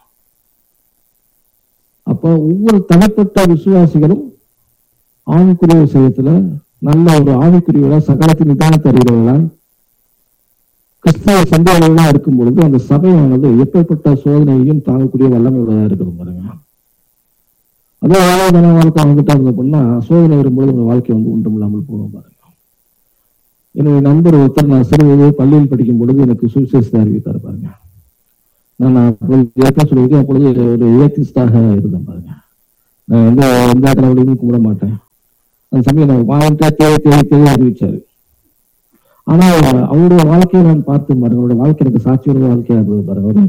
அப்போ ஒவ்வொரு தனிப்பட்ட விசுவாசிகளும் ஆவிக்குரிய விஷயத்துல நல்ல ஒரு ஆவிக்குரியவர்களா சகலத்தின் நிதானத்தை அறிகிறவர்களா கிறிஸ்தவ சந்தேகங்களா இருக்கும் பொழுது அந்த சபையானது எப்பேற்பட்ட சோதனையையும் தாங்கக்கூடிய வல்லமை உள்ளதா இருக்குது பாருங்க அதே வாழ்வாதார வாழ்க்கை வந்துட்டாங்க அப்படின்னா சோதனை வரும்பொழுது உங்க வாழ்க்கை வந்து ஒன்றும் இல்லாமல் போகும் பாருங்க என்னுடைய நண்பர் ஒருத்தர் நான் சிறு வயது பள்ளியில் படிக்கும் பொழுது எனக்கு சுவிசேஷத்தை அறிவித்தார் பாருங்க நான் அப்பொழுது ஏற்கனவே சொல்லியிருக்கேன் அப்பொழுது ஒரு ஏத்திஸ்டாக இருந்தேன் பாருங்க நான் எந்த எந்த கடவுளையும் கும்பிட மாட்டேன் அந்த சமயம் நான் வாழ்க்கை தேவை தேவை தேவை அறிவிச்சாரு ஆனா அவருடைய வாழ்க்கையை நான் பார்த்து பாருங்க அவருடைய வாழ்க்கை எனக்கு சாட்சியோட வாழ்க்கையா இருந்தது பாருங்க ஒரு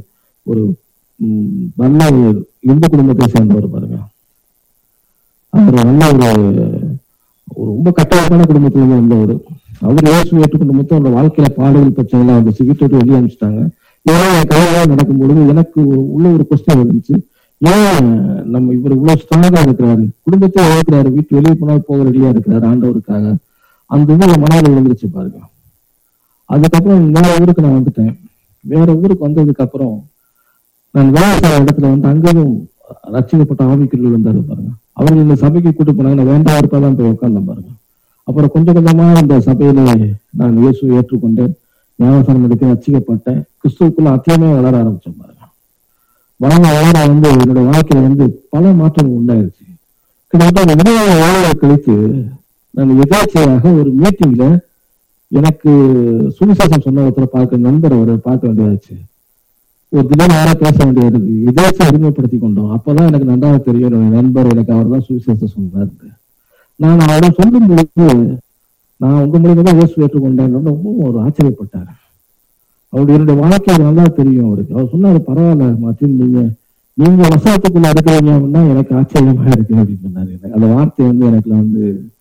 ஒரு ம், நல்ல ஒரு இந்து குடும்பத்தை சேர்ந்தவர் பாருங்க அவர் நல்ல ஒரு ஒரு ரொம்ப கட்டாயமான குடும்பத்துல இருந்து வந்தவர் அவர் இயேசு ஏற்றுக்கொண்டு மொத்தம் அந்த வாழ்க்கையில பாடல் பிரச்சனை வந்துச்சு வீட்டை விட்டு வெளியே அனுப்பிச்சிட்டாங்க ஏன்னா என் கல்யாணம் நடக்கும் பொழுது எனக்கு உள்ள ஒரு கொஸ்டின் இருந்துச்சு ஏன் நம்ம இவர் இவ்வளவு ஸ்ட்ராங்கா இருக்கிறாரு குடும்பத்தை இழக்கிறாரு வீட்டு வெளியே போனா போக ரெடியா இருக்கிறாரு ஆண்டவருக்காக அந்த இது என் மனதில் விழுந்துருச்சு பாருங்க அதுக்கப்புறம் வேற ஊருக்கு நான் வந்துட்டேன் வேற ஊருக்கு வந்ததுக்கு அப்புறம் நான் வேலை செய்யற இடத்துல வந்து அங்கேயும் ரட்சிக்கப்பட்ட ஆவிக்குரியர்கள் வந்தாரு பாருங்க அவர்கள் இந்த சபைக்கு கூட்டு போனாங்க நான் வேண்டாம் இருப்பா தான் போய் உட்கார்ந்தேன் பாருங்க அப்புறம் கொஞ்சம் கொஞ்சமா இந்த சபையில நான் இயேசு ஏற்றுக்கொண்டேன் ஞானசனம் எடுத்து ரட்சிக்கப்பட்டேன் கிறிஸ்துவுக்குள்ள அத்தியமே வளர ஆரம்பிச்சேன் பாருங்க வளர வளர வந்து என்னுடைய வாழ்க்கையில வந்து பல மாற்றங்கள் உண்டாயிருச்சு கிட்டத்தட்ட ஒரு இருபது ஆண்டுகள் கழித்து நான் எதாச்சியாக ஒரு மீட்டிங்ல எனக்கு சுவிசேஷம் சொன்ன ஒருத்தரை பார்க்க நண்பர் ஒரு பார்க்க வேண்டியதாச்சு ஒரு திடீர்னு யாரா பேச வேண்டியது எதாச்சும் அறிமுகப்படுத்தி கொண்டோம் அப்பதான் எனக்கு நன்றாக தெரியும் என்னுடைய நண்பர் எனக்கு அவர் தான் சுவிசேஷம் சொன்னார் நான் அவரிடம் சொல்லும் பொழுது நான் உங்க மூலியமா தான் இயேசு ஏற்றுக்கொண்டேன் ரொம்ப ஒரு ஆச்சரியப்பட்டார் அவருடைய என்னுடைய வாழ்க்கை நல்லா தெரியும் அவருக்கு அவர் சொன்னாரு பரவாயில்ல மாத்தின் நீங்க நீங்க வசனத்துக்குள்ள இருக்கிறீங்க அப்படின்னா எனக்கு ஆச்சரியமா இருக்கு அப்படின்னு சொன்னாரு எனக்கு அந்த வார்த்தை வந்து எனக்கு வந்து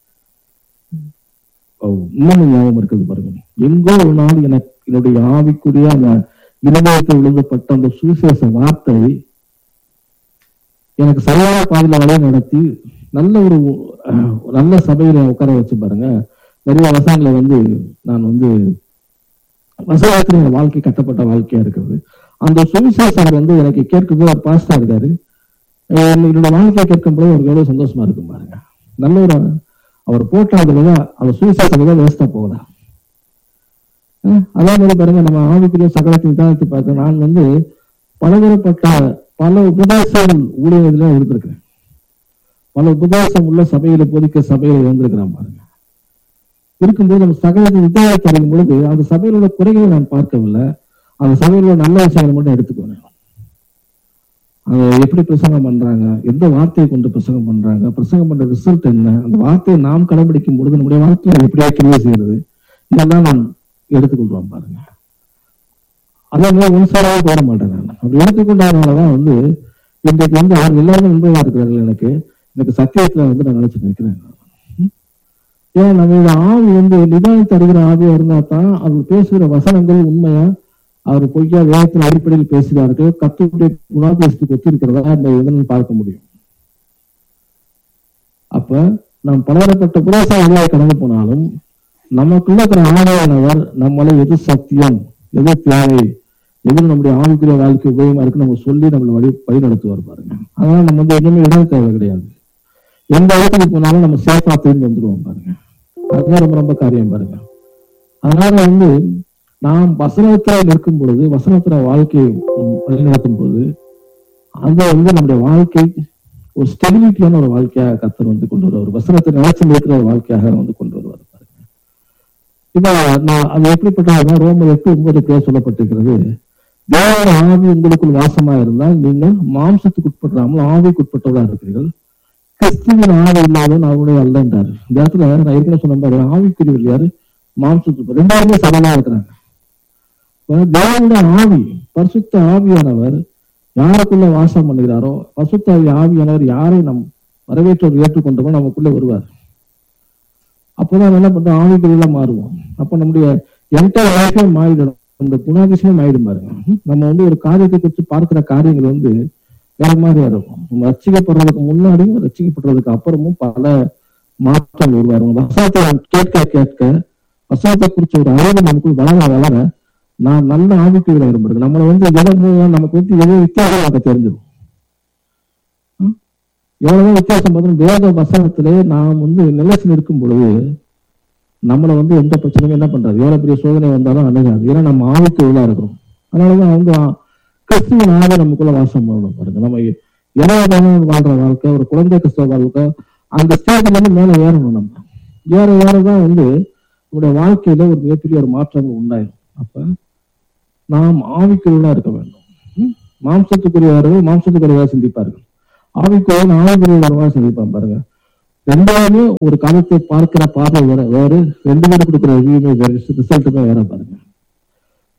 ஓ, இன்னமும் ஞாபகம் இருக்குது பாருங்க எங்கோ ஒரு நாள் எனக்கு என்னுடைய ஆவிக்குரிய அந்த இருதயத்தில் விழுந்தப்பட்ட அந்த சுவிசேஷ வார்த்தை எனக்கு சரியான பாதையில வழி நடத்தி நல்ல ஒரு அஹ், நல்ல சபையில உட்கார வச்சு பாருங்க நிறைய வசனங்களை வந்து நான் வந்து வசனத்துல என் வாழ்க்கை கட்டப்பட்ட வாழ்க்கையா இருக்கிறது அந்த சுவிசேஷர் வந்து எனக்கு கேட்கும்போது ஒரு பாஸ்டா இருக்காரு அஹ் என்னோட வாழ்க்கையை கேட்கும் போது அவருக்கு எவ்வளவு சந்தோஷமா இருக்கும் பாருங்க நல்ல ஒரு அவர் போட்ட அந்த விதா அந்த சுவிசேஷ விதா வேஸ்டா போகல அஹ் அதே மாதிரி பாருங்க நம்ம ஆவிக்குரிய சகலத்தை நிதானித்து பார்க்க நான் வந்து பலதரப்பட்ட பல உபதேசங்கள் ஊழியர்கள இருந்திருக்கிறேன் பல உபதேசம் உள்ள சபையில போதிக்க சபையில இருந்திருக்கிறேன் பாருங்க இருக்கும்போது நம்ம சகலத்தை நிதானித்து அறியும் பொழுது அந்த சபையிலோட குறைகளை நான் பார்க்கவில்லை அந்த சபையில நல்ல விஷயங்களை மட்டும் எடுத்துக்குவேன் அதை எப்படி பிரசங்கம் பண்றாங்க எந்த வார்த்தையை கொண்டு பிரசங்கம் பண்றாங்க பிரசங்கம் பண்ற ரிசல்ட் என்ன அந்த வார்த்தையை நாம் கடைபிடிக்கும் பொழுது நம்முடைய வாழ்க்கையை எப்படியா கிரியை செய்யறது இதெல்லாம் நான் எடுத்துக்கொள்றோம் பாருங்க அதே மாதிரி ஒன்சாராவே போட மாட்டேன் நான் அப்படி எடுத்துக்கொண்டதுனாலதான் வந்து இன்றைக்கு வந்து அவர் எல்லாருமே நண்பர்களா இருக்கிறார்கள் எனக்கு எனக்கு சத்தியத்துல வந்து நான் நினைச்சு நிற்கிறேன் ம்? ஏன் நம்ம இந்த ஆவி வந்து நிதானித்து அறிகிற ஆவியா இருந்தா தான் அவர் பேசுகிற வசனங்கள் உண்மையா அவர் பொய்யா வேதத்தின் அடிப்படையில் பேசுகிறார்கள் கத்துடைய குணாபேசத்துக்கு ஒத்து இருக்கிறதா அந்த இதனை பார்க்க முடியும் அப்ப நாம் பலதரப்பட்ட புராச வழியாக கடந்து போனாலும் நமக்குள்ள இருக்கிற ஆணையானவர் நம்மளை எது சத்தியம் எது தேவை எது நம்முடைய ஆவிக்குரிய வாழ்க்கை உபயோகமா இருக்கு நம்ம சொல்லி நம்மளை வழி வழி நடத்துவார் பாருங்க அதனால நம்ம வந்து எதுவுமே இடம் தேவை கிடையாது எந்த இடத்துக்கு போனாலும் நம்ம சேஃபா திரும்பி வந்துருவோம் பாருங்க அதுதான் ரொம்ப ரொம்ப காரியம் பாருங்க அதனால வந்து நாம் வசனத்துல நிற்கும் பொழுது வசனத்துல வாழ்க்கையை ம், வழிநடத்தும் போது அந்த வந்து நம்முடைய வாழ்க்கை ஒரு ஸ்டெபிலிட்டியான ஒரு வாழ்க்கையாக கத்தர் வந்து கொண்டு வருவார் வசனத்தை நிலைச்சு இருக்கிற ஒரு வாழ்க்கையாக வந்து கொண்டு வருவார் பாருங்க இப்ப நான் அது எப்படிப்பட்டதுன்னா ரோமர் எட்டு ஒன்பது பேர் சொல்லப்பட்டிருக்கிறது தேவ ஆவி உங்களுக்குள் வாசமா இருந்தால் நீங்கள் மாம்சத்துக்கு உட்படாமல் ஆவிக்கு உட்பட்டவர்களா இருக்கிறீர்கள் கிறிஸ்துவின் ஆவி இல்லாதவன் அவருடைய அல்ல என்றார் இந்த இடத்துல நான் ஏற்கனவே சொன்ன மாதிரி ஆவிக்குரியவர் யாரு மாம்சத்துக்கு ரெண்டாருமே சமமா இருக்கிறாங்க இப்ப தேவனுடைய ஆவி பரிசுத்த ஆவியானவர் யாருக்குள்ள வாசம் பண்ணுகிறாரோ பரிசுத்த ஆவி ஆவியானவர் யாரை நம் வரவேற்றவர் ஏற்றுக்கொண்டவோ நமக்குள்ளே வருவார் அப்பதான் நம்ம என்ன பண்றோம் ஆவிக்குள்ள மாறுவோம் அப்ப நம்முடைய என்டையர் லைஃபே மாறிடும் இந்த குணாதிசயம் ஆயிடும் பாருங்க நம்ம வந்து ஒரு காரியத்தை குறித்து பார்க்கிற காரியங்கள் வந்து வேற மாதிரியா இருக்கும் நம்ம ரசிக்கப்படுறதுக்கு முன்னாடியும் ரசிக்கப்படுறதுக்கு அப்புறமும் பல மாற்றங்கள் உருவாருங்க வசனத்தை நாம் கேட்க கேட்க வசனத்தை குறிச்ச ஒரு அறிவு நமக்குள் வளர வளர நான் நல்ல ஆவிக்குள்ள இருப்பது நம்மளை வந்து எதை மூலம் நமக்கு வந்து எதோ வித்தியாசம் நமக்கு தெரிஞ்சிடும் ம்? எவ்வளவுதான் வித்தியாசம் பார்த்தோம் வேத வசனத்திலே நாம் வந்து நிலைச்சு இருக்கும் பொழுது நம்மளை வந்து எந்த பிரச்சனையும் என்ன பண்றது எவ்வளவு பெரிய சோதனை வந்தாலும் அணுகாது ஏன்னா நம்ம ஆவிக்கு உள்ளா இருக்கிறோம் அதனாலதான் வந்து ஆ- கிறிஸ்துவின் ஆவி நமக்குள்ள வாசம் பண்ணணும் பாருங்க நம்ம இளவதான வாழ்ற வாழ்க்கை ஒரு குழந்தை கிறிஸ்தவ வாழ்க்கை அந்த ஸ்டேஜ்ல இருந்து மேல ஏறணும் நம்ம ஏற ஏறதான் வந்து நம்முடைய வாழ்க்கையில ஒரு மிகப்பெரிய ஒரு மாற்றங்கள் உண்டாயிரும் அப்ப நாம் ஆவிக்குள்ளா இருக்க வேண்டும் ம்? மாம்சத்துக்குரியவர்கள் மாம்சத்துக்குரியவா சிந்திப்பார்கள் ஆவிக்குரியவன் ஆவிக்குரியவர்களா சிந்திப்பான் பாருங்க ரெண்டாவது ஒரு காலத்தை பார்க்கிற பார்வை வேற வேறு ரெண்டு பேரும் கொடுக்கிற ரிவியூமே வேற ரிசல்ட்டுமே வேற பாருங்க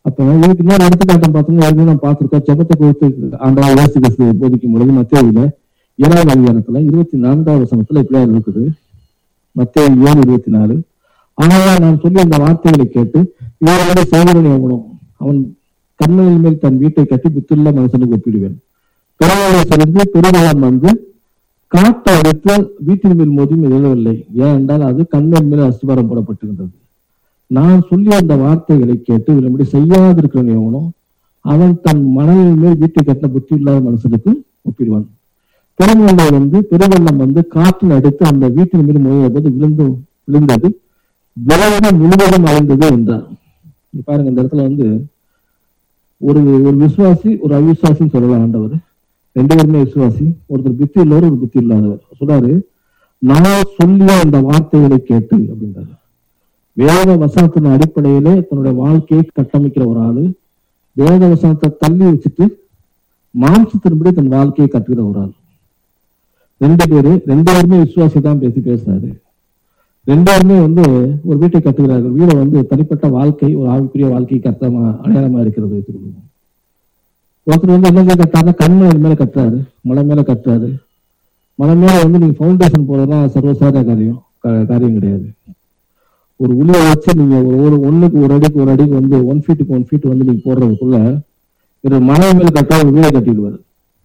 அப்ப இதுக்கு இன்னொரு எடுத்துக்காட்டம் பார்த்தோம்னா ஏற்கனவே நான் பார்த்திருக்கோம் ஜெபத்தை குறித்து ஆண்டா இயேசு கிறிஸ்து போதிக்கும் பொழுது மத்தியில ஏழாவது அதிகாரத்துல இருபத்தி நான்காவது வசனத்துல இப்படியா இருக்குது மத்திய ஏழு இருபத்தி நாலு ஆனால் நான் சொல்லி அந்த வார்த்தைகளை கேட்டு இவரோட சேவகனை எவனும் அவன் கண்மையில் மேல் தன் வீட்டை கட்டி புத்துள்ள மனுஷனுக்கு ஒப்பிடுவேன் பிறகு செலுந்து பெருமளம் வந்து காட்டை அடித்து வீட்டின் மேல் மோதியும் எழவில்லை ஏனென்றால் அது கண்ணின் மேல் அஸ்திவாரம் போடப்பட்டிருந்தது நான் சொல்லிய அந்த வார்த்தைகளை கேட்டு விரும்பி செய்யாதிருக்கிறவன் எவனோ அவன் தன் மனதின் மேல் வீட்டை கட்டின புத்தி இல்லாத மனுஷனுக்கு ஒப்பிடுவான் பெருமளம் வந்து பெருவெள்ளம் வந்து காற்றில் அடித்து அந்த வீட்டின் மேல் மோதிய போது விழுந்து விழுந்தது விலங்கு முழுவதும் அழிந்தது என்றார் இங்க பாருங்க இந்த இடத்துல வந்து ஒரு ஒரு விசுவாசி ஒரு அவிசுவாசின்னு சொல்லலாம் ஆண்டவர் ரெண்டு பேருமே விசுவாசி ஒருத்தர் புத்தி உள்ளவர் ஒரு புத்தி இல்லாதவர் சொல்றாரு நான் சொல்லிய அந்த வார்த்தைகளை கேட்டு அப்படின்றாரு வேத வசனத்தின் அடிப்படையிலே தன்னுடைய வாழ்க்கையை கட்டமைக்கிற ஒரு ஆளு வேத வசனத்தை தள்ளி வச்சுட்டு மாம்சத்தின்படி தன் வாழ்க்கையை கட்டுகிற ஒரு ஆள் ரெண்டு பேரு ரெண்டு பேருமே விசுவாசி தான் பேசி பேசுறாரு ரெண்டு பேருமே வந்து ஒரு வீட்டை கட்டுகிறார்கள் வீடை வந்து தனிப்பட்ட வாழ்க்கை ஒரு ஆவிக்குரிய வாழ்க்கை கர்த்தமா அடையாளமா இருக்கிறது வைத்துக்கொள்வோம் ஒருத்தர் வந்து என்ன கட்டாருன்னா கண்மலை மேல கட்டுறாரு மலை மேல கட்டுறாரு மலை மேல வந்து நீங்க ஃபவுண்டேஷன் போறதுலாம் சர்வசாதாரண காரியம் கா- காரியம் கிடையாது ஒரு உளியை வச்சு நீங்க ஒரு ஒரு ஒண்ணுக்கு ஒரு அடிக்கு ஒரு அடிக்கு வந்து ஒன் ஃபீட்டுக்கு ஒன் ஃபீட் வந்து நீங்க போடுறதுக்குள்ள ஒரு மலை மேல கட்டா ஒரு வீடை கட்டிடுவாரு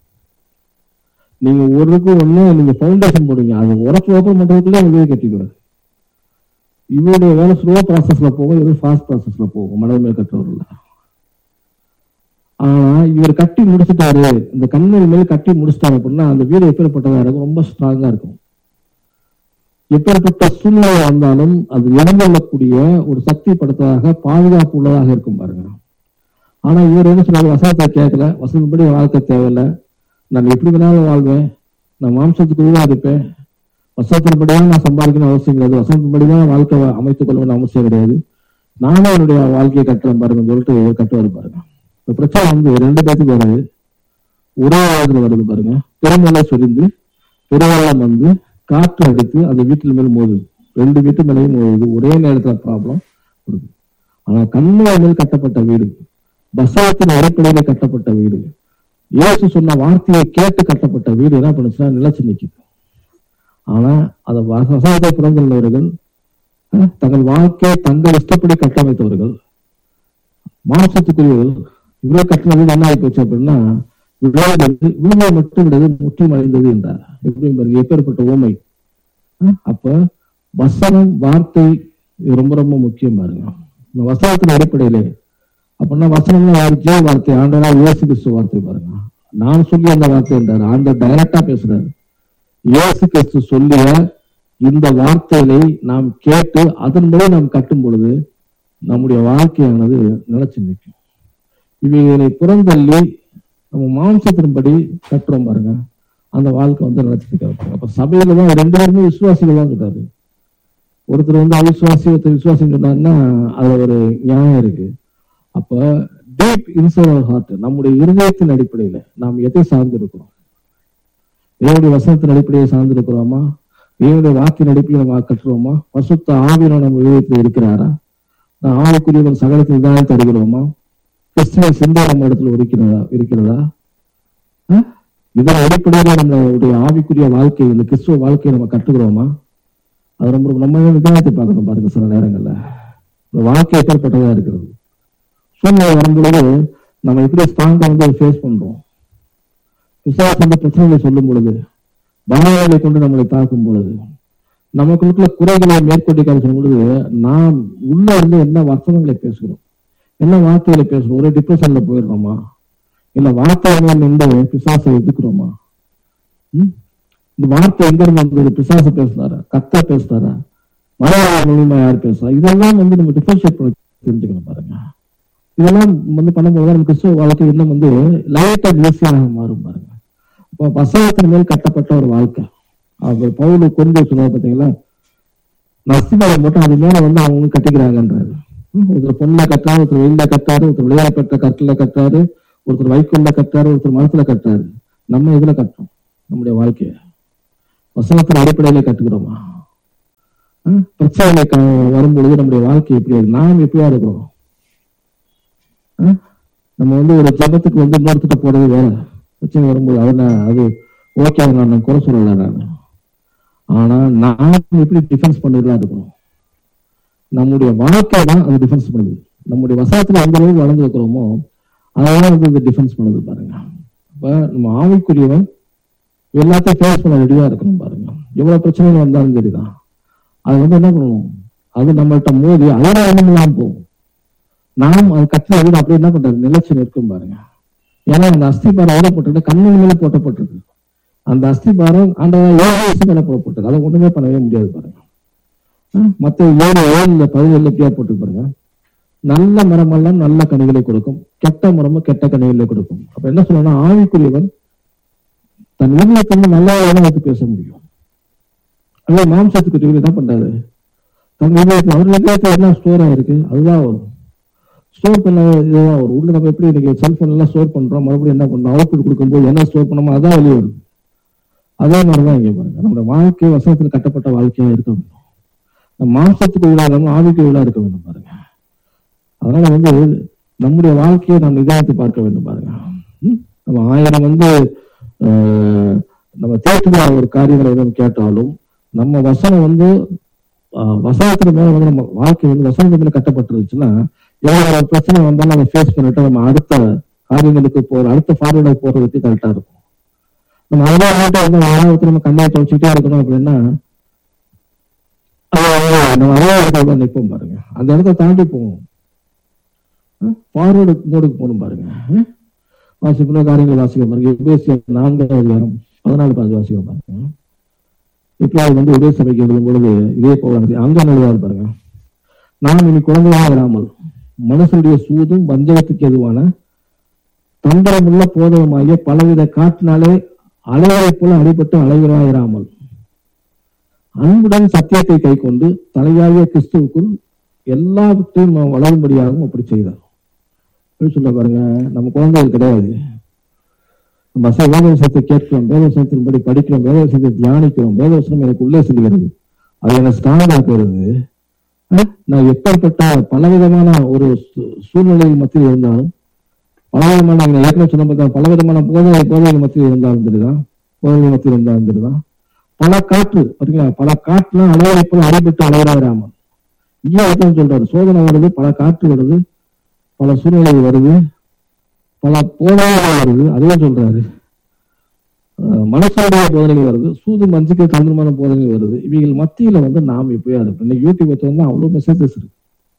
நீங்க ஒருக்கு ஒண்ணு நீங்க ஃபவுண்டேஷன் போடுவீங்க அது உரப்பு ஓப்பன் பண்றதுக்குள்ள அந்த வீடு கட்டிடுவாரு இவருடைய வேலை ஸ்லோ ப்ராசஸ்ல போகும் இது ஃபாஸ்ட் ப்ராசஸ்ல போகும் மலை மேல் கட்டுறவர்கள் ஆனா இவர் கட்டி முடிச்சிட்டாரு இந்த கண்மணி மேல் கட்டி முடிச்சிட்டாரு அப்படின்னா அந்த வீடு எப்பேற்பட்டதா இருக்கும் ரொம்ப ஸ்ட்ராங்கா இருக்கும் எப்பேற்பட்ட சூழ்நிலை வந்தாலும் அது எதிர்கொள்ளக்கூடிய ஒரு சக்தி படுத்ததாக பாதுகாப்பு உள்ளதாக இருக்கும் பாருங்க ஆனா இவர் என்ன சொன்னாரு வசனத்தை கேட்கல வசனப்படி வாழ்க்கை தேவையில்லை நான் எப்படி வேணாலும் வாழ்வேன் நான் மாம்சத்துக்குள்ளதான் இருப்பேன் வசனத்தின்படியாக நான் சம்பாதிக்கணும் அவசியம் கிடையாது வசனத்தின்படிதான் வாழ்க்கை அமைத்துக் கொள்ளணும் அவசியம் கிடையாது நானும் என்னுடைய வாழ்க்கையை கட்டுறேன் பாருங்கன்னு சொல்லிட்டு இவர் கட்டுவார் பாருங்க இந்த பிரச்சனை வந்து ரெண்டு பேத்துக்கு வருது ஒரே ஆழத்துல வருது பாருங்க பெருமலை சொரிந்து பெருவெள்ளம் வந்து காற்று அடித்து அந்த வீட்டில் மேல் மோதுது ரெண்டு வீட்டு மேலேயும் மோதுது ஒரே நேரத்துல ப்ராப்ளம் வருது ஆனா கண்மலை மேல் கட்டப்பட்ட வீடு பசாத்தின் அடிப்படையில கட்டப்பட்ட வீடு இயேசு சொன்ன வார்த்தையை கேட்டு கட்டப்பட்ட வீடு என்ன பண்ணுச்சுன்னா நிலைச்சு நிக்குது ஆனா அத வசனத்தை பிறந்துள்ளவர்கள் அஹ், தங்கள் வாழ்க்கையை தங்கள் இஷ்டப்படி கட்டமைத்தவர்கள் மாசத்துக்குரியவர்கள் இவ்வளவு கட்டின வீடு என்ன ஆகி போச்சு அப்படின்னா விழுந்தது விழுந்த மட்டும் விடாது முற்றிலும் அழிந்தது என்றார் எப்படி பாருங்க எப்பேற்பட்ட ஓமை அஹ், அப்ப வசனம் வார்த்தை இது ரொம்ப ரொம்ப முக்கியம் பாருங்க இந்த வசனத்தின் அடிப்படையிலே அப்படின்னா வசனம்னா யாரு ஜெய வார்த்தை ஆண்டவரா இயேசு கிறிஸ்து வார்த்தை பாருங்க நான் சொல்லி அந்த வார்த்தை என்றார் ஆண்டவர் டைரக்டா பேசுறாரு இயேசு கிறிஸ்து சொல்லிய இந்த வார்த்தைகளை நாம் கேட்டு அதன்படி நாம் கட்டும் பொழுது நம்முடைய வாழ்க்கையானது நிலைச்சு நிற்கும் இவைகளை புறந்தள்ளி நம்ம மாம்சத்தின்படி கட்டுறோம் பாருங்க அந்த வாழ்க்கை வந்து நிலைச்சு நிற்க அப்ப சபையில தான் ரெண்டு பேருமே விசுவாசிகள் தான் இருக்காரு ஒருத்தர் வந்து அவிசுவாசி ஒருத்தர் விசுவாசின்னு சொன்னாருன்னா அதுல ஒரு நியாயம் இருக்கு அப்ப டீப் இன்சைட் ஹார்ட் நம்முடைய இருதயத்தின் அடிப்படையில நாம் எதை சார்ந்து இருக்கிறோம் தேவனுடைய வசனத்தின் அடிப்படையை சார்ந்து இருக்கிறோமா தேவனுடைய வாக்கின் அடிப்படையில் நம்ம கட்டுறோமா பசுத்த ஆவியான நம்ம இதயத்தில் இருக்கிறாரா நான் ஆவிக்குரியவன் சகலத்தில் நிதானம் தருகிறோமா கிறிஸ்துவ சிந்தை நம்ம இடத்துல இருக்கிறதா இருக்கிறதா அஹ்? இதன் அடிப்படையில நம்மளுடைய ஆவிக்குரிய வாழ்க்கை இந்த கிறிஸ்துவ வாழ்க்கையை நம்ம கட்டுகிறோமா அது ரொம்ப நம்ம நிதானத்தை பார்க்கணும் பாருங்க சில நேரங்கள்ல இந்த வாழ்க்கை எப்பேற்பட்டதா இருக்கிறது சூழ்நிலை வரும்பொழுது நம்ம எப்படி ஸ்ட்ராங்கா வந்து அதை ஃபேஸ் பண்றோம் பிசாசு அந்த பிரச்சனைகளை சொல்லும் பொழுது பயங்களை கொண்டு நம்மளை தாக்கும் பொழுது நமக்குள்ள குறைகளை மேற்கொண்டு சொல்லும் பொழுது நாம் உள்ள இருந்து என்ன வசனங்களை பேசுகிறோம் என்ன வார்த்தைகளை பேசுறோம் ஒரு டிப்ரெஷன்ல போயிடுறோமா இல்ல வார்த்தைகளை நின்று பிசாசை எதுக்குறோமா ம்? இந்த வார்த்தை எங்க இருந்து வந்தது பிசாசு பேசுறாரா கத்தா பேசுறாரா மலையாள மூலியமா யார் பேசுறா இதெல்லாம் வந்து நம்ம டிஃபரன்ஷியேட் பண்ண தெரிஞ்சுக்கணும் பாருங்க இதெல்லாம் வந்து பண்ணும்போது நம்ம கிறிஸ்துவ வாழ்க்கை இன்னும் வந்து லைட்டா ஈஸியாக மாறும் பாருங்க இப்போ வசனத்தின் மேல் கட்டப்பட்ட ஒரு வாழ்க்கை அவர் பவுல் கொண்டு சொன்னார் பாத்தீங்களா நஸ்திமலை மட்டும் அது மேல வந்து அவங்க கட்டிக்கிறாங்கன்றாரு ம், ஒருத்தர் பொண்ணுல கட்டாரு ஒருத்தர் வெயில கட்டாரு ஒருத்தர் விளையாடப்பட்ட கட்டில கட்டாரு ஒருத்தர் வைக்கோல்ல கட்டாரு ஒருத்தர் மரத்துல கட்டாரு நம்ம இதுல கட்டுறோம் நம்முடைய வாழ்க்கைய வசனத்தின் அடிப்படையில கட்டுக்கிறோமா ம், பிரச்சனைகளை க- வரும்பொழுது நம்முடைய வாழ்க்கை எப்படி இருக்கு? நாம் எப்படியா இருக்கிறோம் அஹ்? நம்ம வந்து ஒரு ஜபத்துக்கு வந்து இன்னொருத்திட்ட போறது வேற பிரச்சனை வரும்போது அது நான் அது ஓகே நான் குறை சொல்லல நான் ஆனா நான் எப்படி டிஃபென்ஸ் பண்ணிடலாம் இருக்கணும் நம்முடைய வாழ்க்கை தான் அது டிஃபென்ஸ் பண்ணுது நம்முடைய வசனத்துல எந்த அளவுக்கு வளர்ந்து இருக்கிறோமோ அதெல்லாம் வந்து இது டிஃபென்ஸ் பண்ணுது பாருங்க இப்ப நம்ம ஆவிக்குரியவன் எல்லாத்தையும் ஃபேஸ் பண்ண ரெடியா இருக்கணும் பாருங்க எவ்வளவு பிரச்சனைகள் வந்தாலும் சரிதான் அது வந்து என்ன பண்ணுவோம் அது நம்மள்ட்ட மோதி அதோட ஒண்ணும் இல்லாம போகும் நாம் அது கட்டில வீடு அப்படி என்ன பண்றது நிலைச்சு நிற்கும் பாருங்க ஏன்னா அந்த அஸ்திபாரம் எவ்வளவு போட்டிருக்கு கண்ணு மேல போட்டப்பட்டிருக்கு அந்த அஸ்திபாரம் அந்த ஏழு வயசு மேல போடப்பட்டிருக்கு அதை ஒண்ணுமே பண்ணவே முடியாது பாருங்க அஹ் மத்த ஏழு ஏழுல பதினேழு எப்படியா போட்டு பாருங்க நல்ல மரமெல்லாம் நல்ல கனிகளை கொடுக்கும் கெட்ட மரமும் கெட்ட கனிகளை கொடுக்கும் அப்ப என்ன சொல்லணும்னா ஆவிக்குரியவன் தன் இருதயத்தை வந்து நல்ல வைத்து பேச முடியும் அதே மாம்சத்துக்கு என்ன பண்றாரு தன் இருதயத்தில் அவர் இருதயத்தில் என்ன ஸ்டோர் ஆயிருக்கு அதுதான் வரும் ஸ்டோர் பண்ண இதுதான் வரும் உள்ள நம்ம எப்படி இன்னைக்கு செல்போன் எல்லாம் ஸ்டோர் பண்றோம் மறுபடியும் என்ன பண்றோம் அவுட்புட் கொடுக்கும்போது என்ன ஸ்டோர் பண்ணோமோ அதான் வெளியே வருது அதே மாதிரிதான் இங்க பாருங்க நம்மளோட வாழ்க்கை வசனத்தில் கட்டப்பட்ட வாழ்க்கையா இருக்க வேண்டும் நம்ம மாம்சத்துக்கு உள்ளாத ஆவிக்கு உள்ளா இருக்க வேண்டும் பாருங்க அதனால வந்து நம்முடைய வாழ்க்கையை நாம் நிதானித்து பார்க்க வேண்டும் பாருங்க ம்? நம்ம ஆயிரம் வந்து ஆஹ், நம்ம தேட்டுல ஒரு காரியங்களை எதுவும் கேட்டாலும் நம்ம வசனம் வந்து ஆஹ், வசனத்துல மேல வந்து நம்ம வாழ்க்கை வந்து வசனத்து மேல கட்டப்பட்டிருந்துச்சுன்னா எவ்வளவு ஒரு பிரச்சனை வந்தாலும் அதை ஃபேஸ் பண்ணிட்டு நம்ம அடுத்த காரியங்களுக்கு போற அடுத்த ஃபார்வர்டை போறதுக்கு கரெக்டா இருக்கும் நம்ம அதே ஆட்டை வந்து ஆழத்துல நம்ம கண்ணை துவச்சிக்கிட்டே இருக்கணும் அப்படின்னா அது நம்ம அதே இடத்துல தான் நிற்போம் பாருங்க அந்த இடத்த தாண்டி போவோம் ஃபார்வர்டு மோடுக்கு போகணும் பாருங்க அஹ்? வாசிக்கணும் காரியங்கள் வாசிக்க பாருங்க உபேசிய நான்காவது அதிகாரம் பதினாலு பாதி வாசிக்க பாருங்க இப்போ வந்து உதய சபைக்கு எழுதும் பொழுது இதே போல அங்க எழுதாரு பாருங்க நாம் இனி குழந்தையாக இராமல் மனுஷனுடைய சூதும் வஞ்சகத்துக்கு எதுவான தந்திரமுள்ள போதகமாகிய பலவித காட்டினாலே அலைவரை போல அடிபட்டு அலைவராயிராமல் அன்புடன் சத்தியத்தை கை கொண்டு தலையாகிய கிறிஸ்துவுக்குள் எல்லாவற்றையும் நாம் வளரும்படியாகவும் அப்படி செய்தார் எப்படி சொல்ல பாருங்க நம்ம குழந்தைகள் கிடையாது நம்ம அசை வேதவசத்தை கேட்கிறோம் வேதவசனத்தின்படி படிக்கிறோம் வேதவசத்தை தியானிக்கிறோம் வேதவசனம் எனக்கு உள்ளே செல்கிறது அது எனக்கு ஸ்ட்ராங் ஆக்குறது அஹ், நான் எப்பேற்பட்ட பலவிதமான ஒரு சூ- சூழ்நிலை மத்தியில் இருந்தாலும் பலவிதமான நான் ஏற்கனவே சொன்ன மாதிரி பலவிதமான போதை போதைகள் மத்தியில் இருந்தாலும் சரிதான் போதைகள் மத்தியில் இருந்தாலும் சரிதான் பல காற்று பாத்தீங்களா பல காற்றுல அலைவரை போல அடைபட்டு அலைவராம இங்கே அர்த்தம் சொல்றாரு சோதனை வருது பல காற்று வருது பல சூழ்நிலை வருது பல போதைகள் வருது அதையும் சொல்றாரு அஹ் மனசாடைய போதனைகள் வருது சூது மஞ்சுக்கு தந்திரமான போதனைகள் வருது இவைகள் மத்தியில வந்து நாம் இப்படியா இருப்போம் இன்னைக்கு யூடியூப் வந்து அவ்வளவு மெசேஜஸ் இருக்கு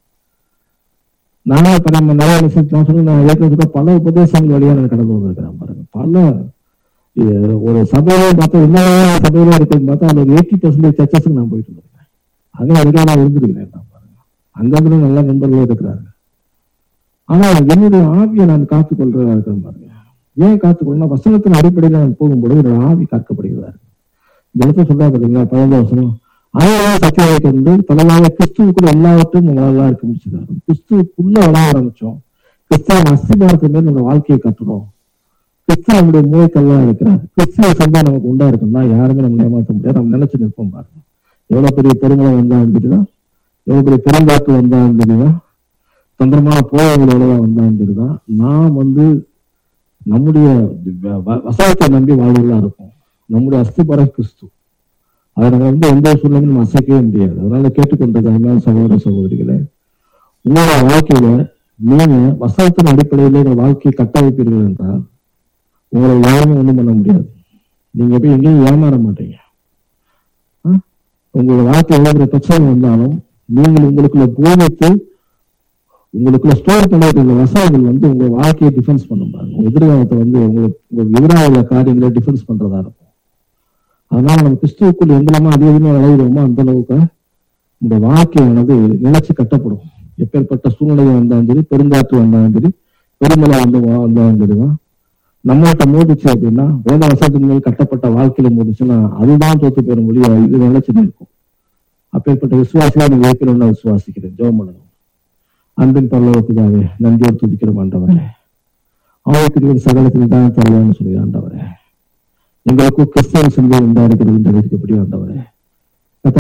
நானே இப்ப நம்ம நிறைய மெசேஜ் நான் சொன்ன நான் ஏற்கனவே சொல்ற பல உபதேசங்கள் வழியா நான் கடந்து வந்திருக்கிறேன் பாருங்க பல இது ஒரு சபையில பார்த்தா என்ன சபையில இருக்குன்னு பார்த்தா அந்த ஒரு எயிட்டி பர்சன்டேஜ் சர்ச்சஸ்க்கு நான் போயிட்டு இருக்கேன் அங்கே அதுக்காக நான் இருந்திருக்கிறேன் நான் பாருங்க அங்க நல்ல நண்பர்களும் இருக்கிறாங்க ஆனா என்னுடைய ஆவியை நான் காத்துக் கொள்றதா இருக்கிறேன் பாருங்க ஏன் காத்துக்கொள்ளணும் வசனத்தின் அடிப்படையில் நான் போகும்போது என்னோட ஆவி காக்கப்படுகிறதா இருக்கு இந்த இடத்துல சொல்றா பாத்தீங்களா பதினஞ்சு வசனம் அழகாக சத்தியத்தை கொண்டு தலைவாக கிறிஸ்துவுக்குள்ள எல்லாவற்றையும் நம்மளால இருக்க முடிச்சதாரு கிறிஸ்துவுக்குள்ள வளர ஆரம்பிச்சோம் கிறிஸ்துவின் அஸ்திபாரத்து மேல் நம்ம வாழ்க்கையை கட்டுறோம் கிறிஸ்து நம்முடைய மூளைக்கல்லாம் இருக்கிறார் கிறிஸ்துவ சந்தா நமக்கு உண்டா இருக்குன்னா யாருமே நம்ம ஏமாற்ற முடியாது நம்ம நினைச்சு நிற்போம் பாருங்க எவ்வளவு பெரிய பெருமளை வந்தாலும் தெரியுதா எவ்வளவு பெரிய பெருங்காற்று வந்தாலும் தெரியுதா தந்திரமான போகங்கள் எவ்வளவு வந்தாலும் தெரியுதா நாம் வந்து நம்முடைய வ- வ- வசனத்தை நம்பி வாழ்வுகளா இருப்போம் நம்முடைய அஸ்திபாரம் கிறிஸ்து அதை நம்ம வந்து எந்த சூழ்நிலையும் நம்ம அசைக்கவே முடியாது அதனால கேட்டுக்கொண்டது அருமையான சகோதர சகோதரிகளே உங்களோட வாழ்க்கையில நீங்க வசனத்தின் அடிப்படையில உங்கள் வாழ்க்கையை கட்டமைப்பீர்கள் என்றால் உங்களை யாருமே ஒண்ணும் பண்ண முடியாது நீங்க போய் எங்கேயும் ஏமாற மாட்டீங்க ஆ? உங்களோட வாழ்க்கை எவ்வளவு பெரிய பிரச்சனை வந்தாலும் நீங்கள் உங்களுக்குள்ள போதித்து உங்களுக்குள்ள ஸ்டோர் பண்ணக்கூடிய இந்த வசனங்கள் வந்து உங்க வாழ்க்கையை டிஃபென்ஸ் பண்ணும் பாருங்க உங்க எதிர்காலத்தை வந்து உங்களுக்கு உங்களுக்கு எதிராக உள்ள காரியங்களை டிஃபென்ஸ் பண்றதா இருக்கும் அதனால நம்ம கிறிஸ்துவுக்குள் எந்தளமா அதிகமாக விளையிடுவோமோ அந்த அளவுக்கு இந்த வாழ்க்கையானது நிலைச்சு கட்டப்படும் எப்பேற்பட்ட சூழ்நிலை வந்தாலும் சரி பெருங்காற்று வந்தாலும் சரி பெருமலை வந்து வா- வந்தாலும் சரிதான் நம்மள்ட்ட மோதிச்சு அப்படின்னா வேத வசத்தின் மேல் கட்டப்பட்ட வாழ்க்கையில மோதிச்சுன்னா அதுதான் தோத்து பெற முடியாது இது நிலைச்சு நிற்கும் அப்பேற்பட்ட விசுவாசியா நீங்க வைக்கணும்னு நான் விசுவாசிக்கிறேன் ஜெபம் பண்ணணும் அன்பின் பரலோகத்துக்காக நன்றியோடு துதிக்கிறோம் ஆண்டவரே அவருக்கு சகலத்தில் தான் தருவான்னு சொல்லி ஆண்டவரே எங்களுக்கு கிறிஸ்தவ சிந்தை உண்டாயிருக்கிறது என்று அறிவிக்கப்படி ஆண்டவரே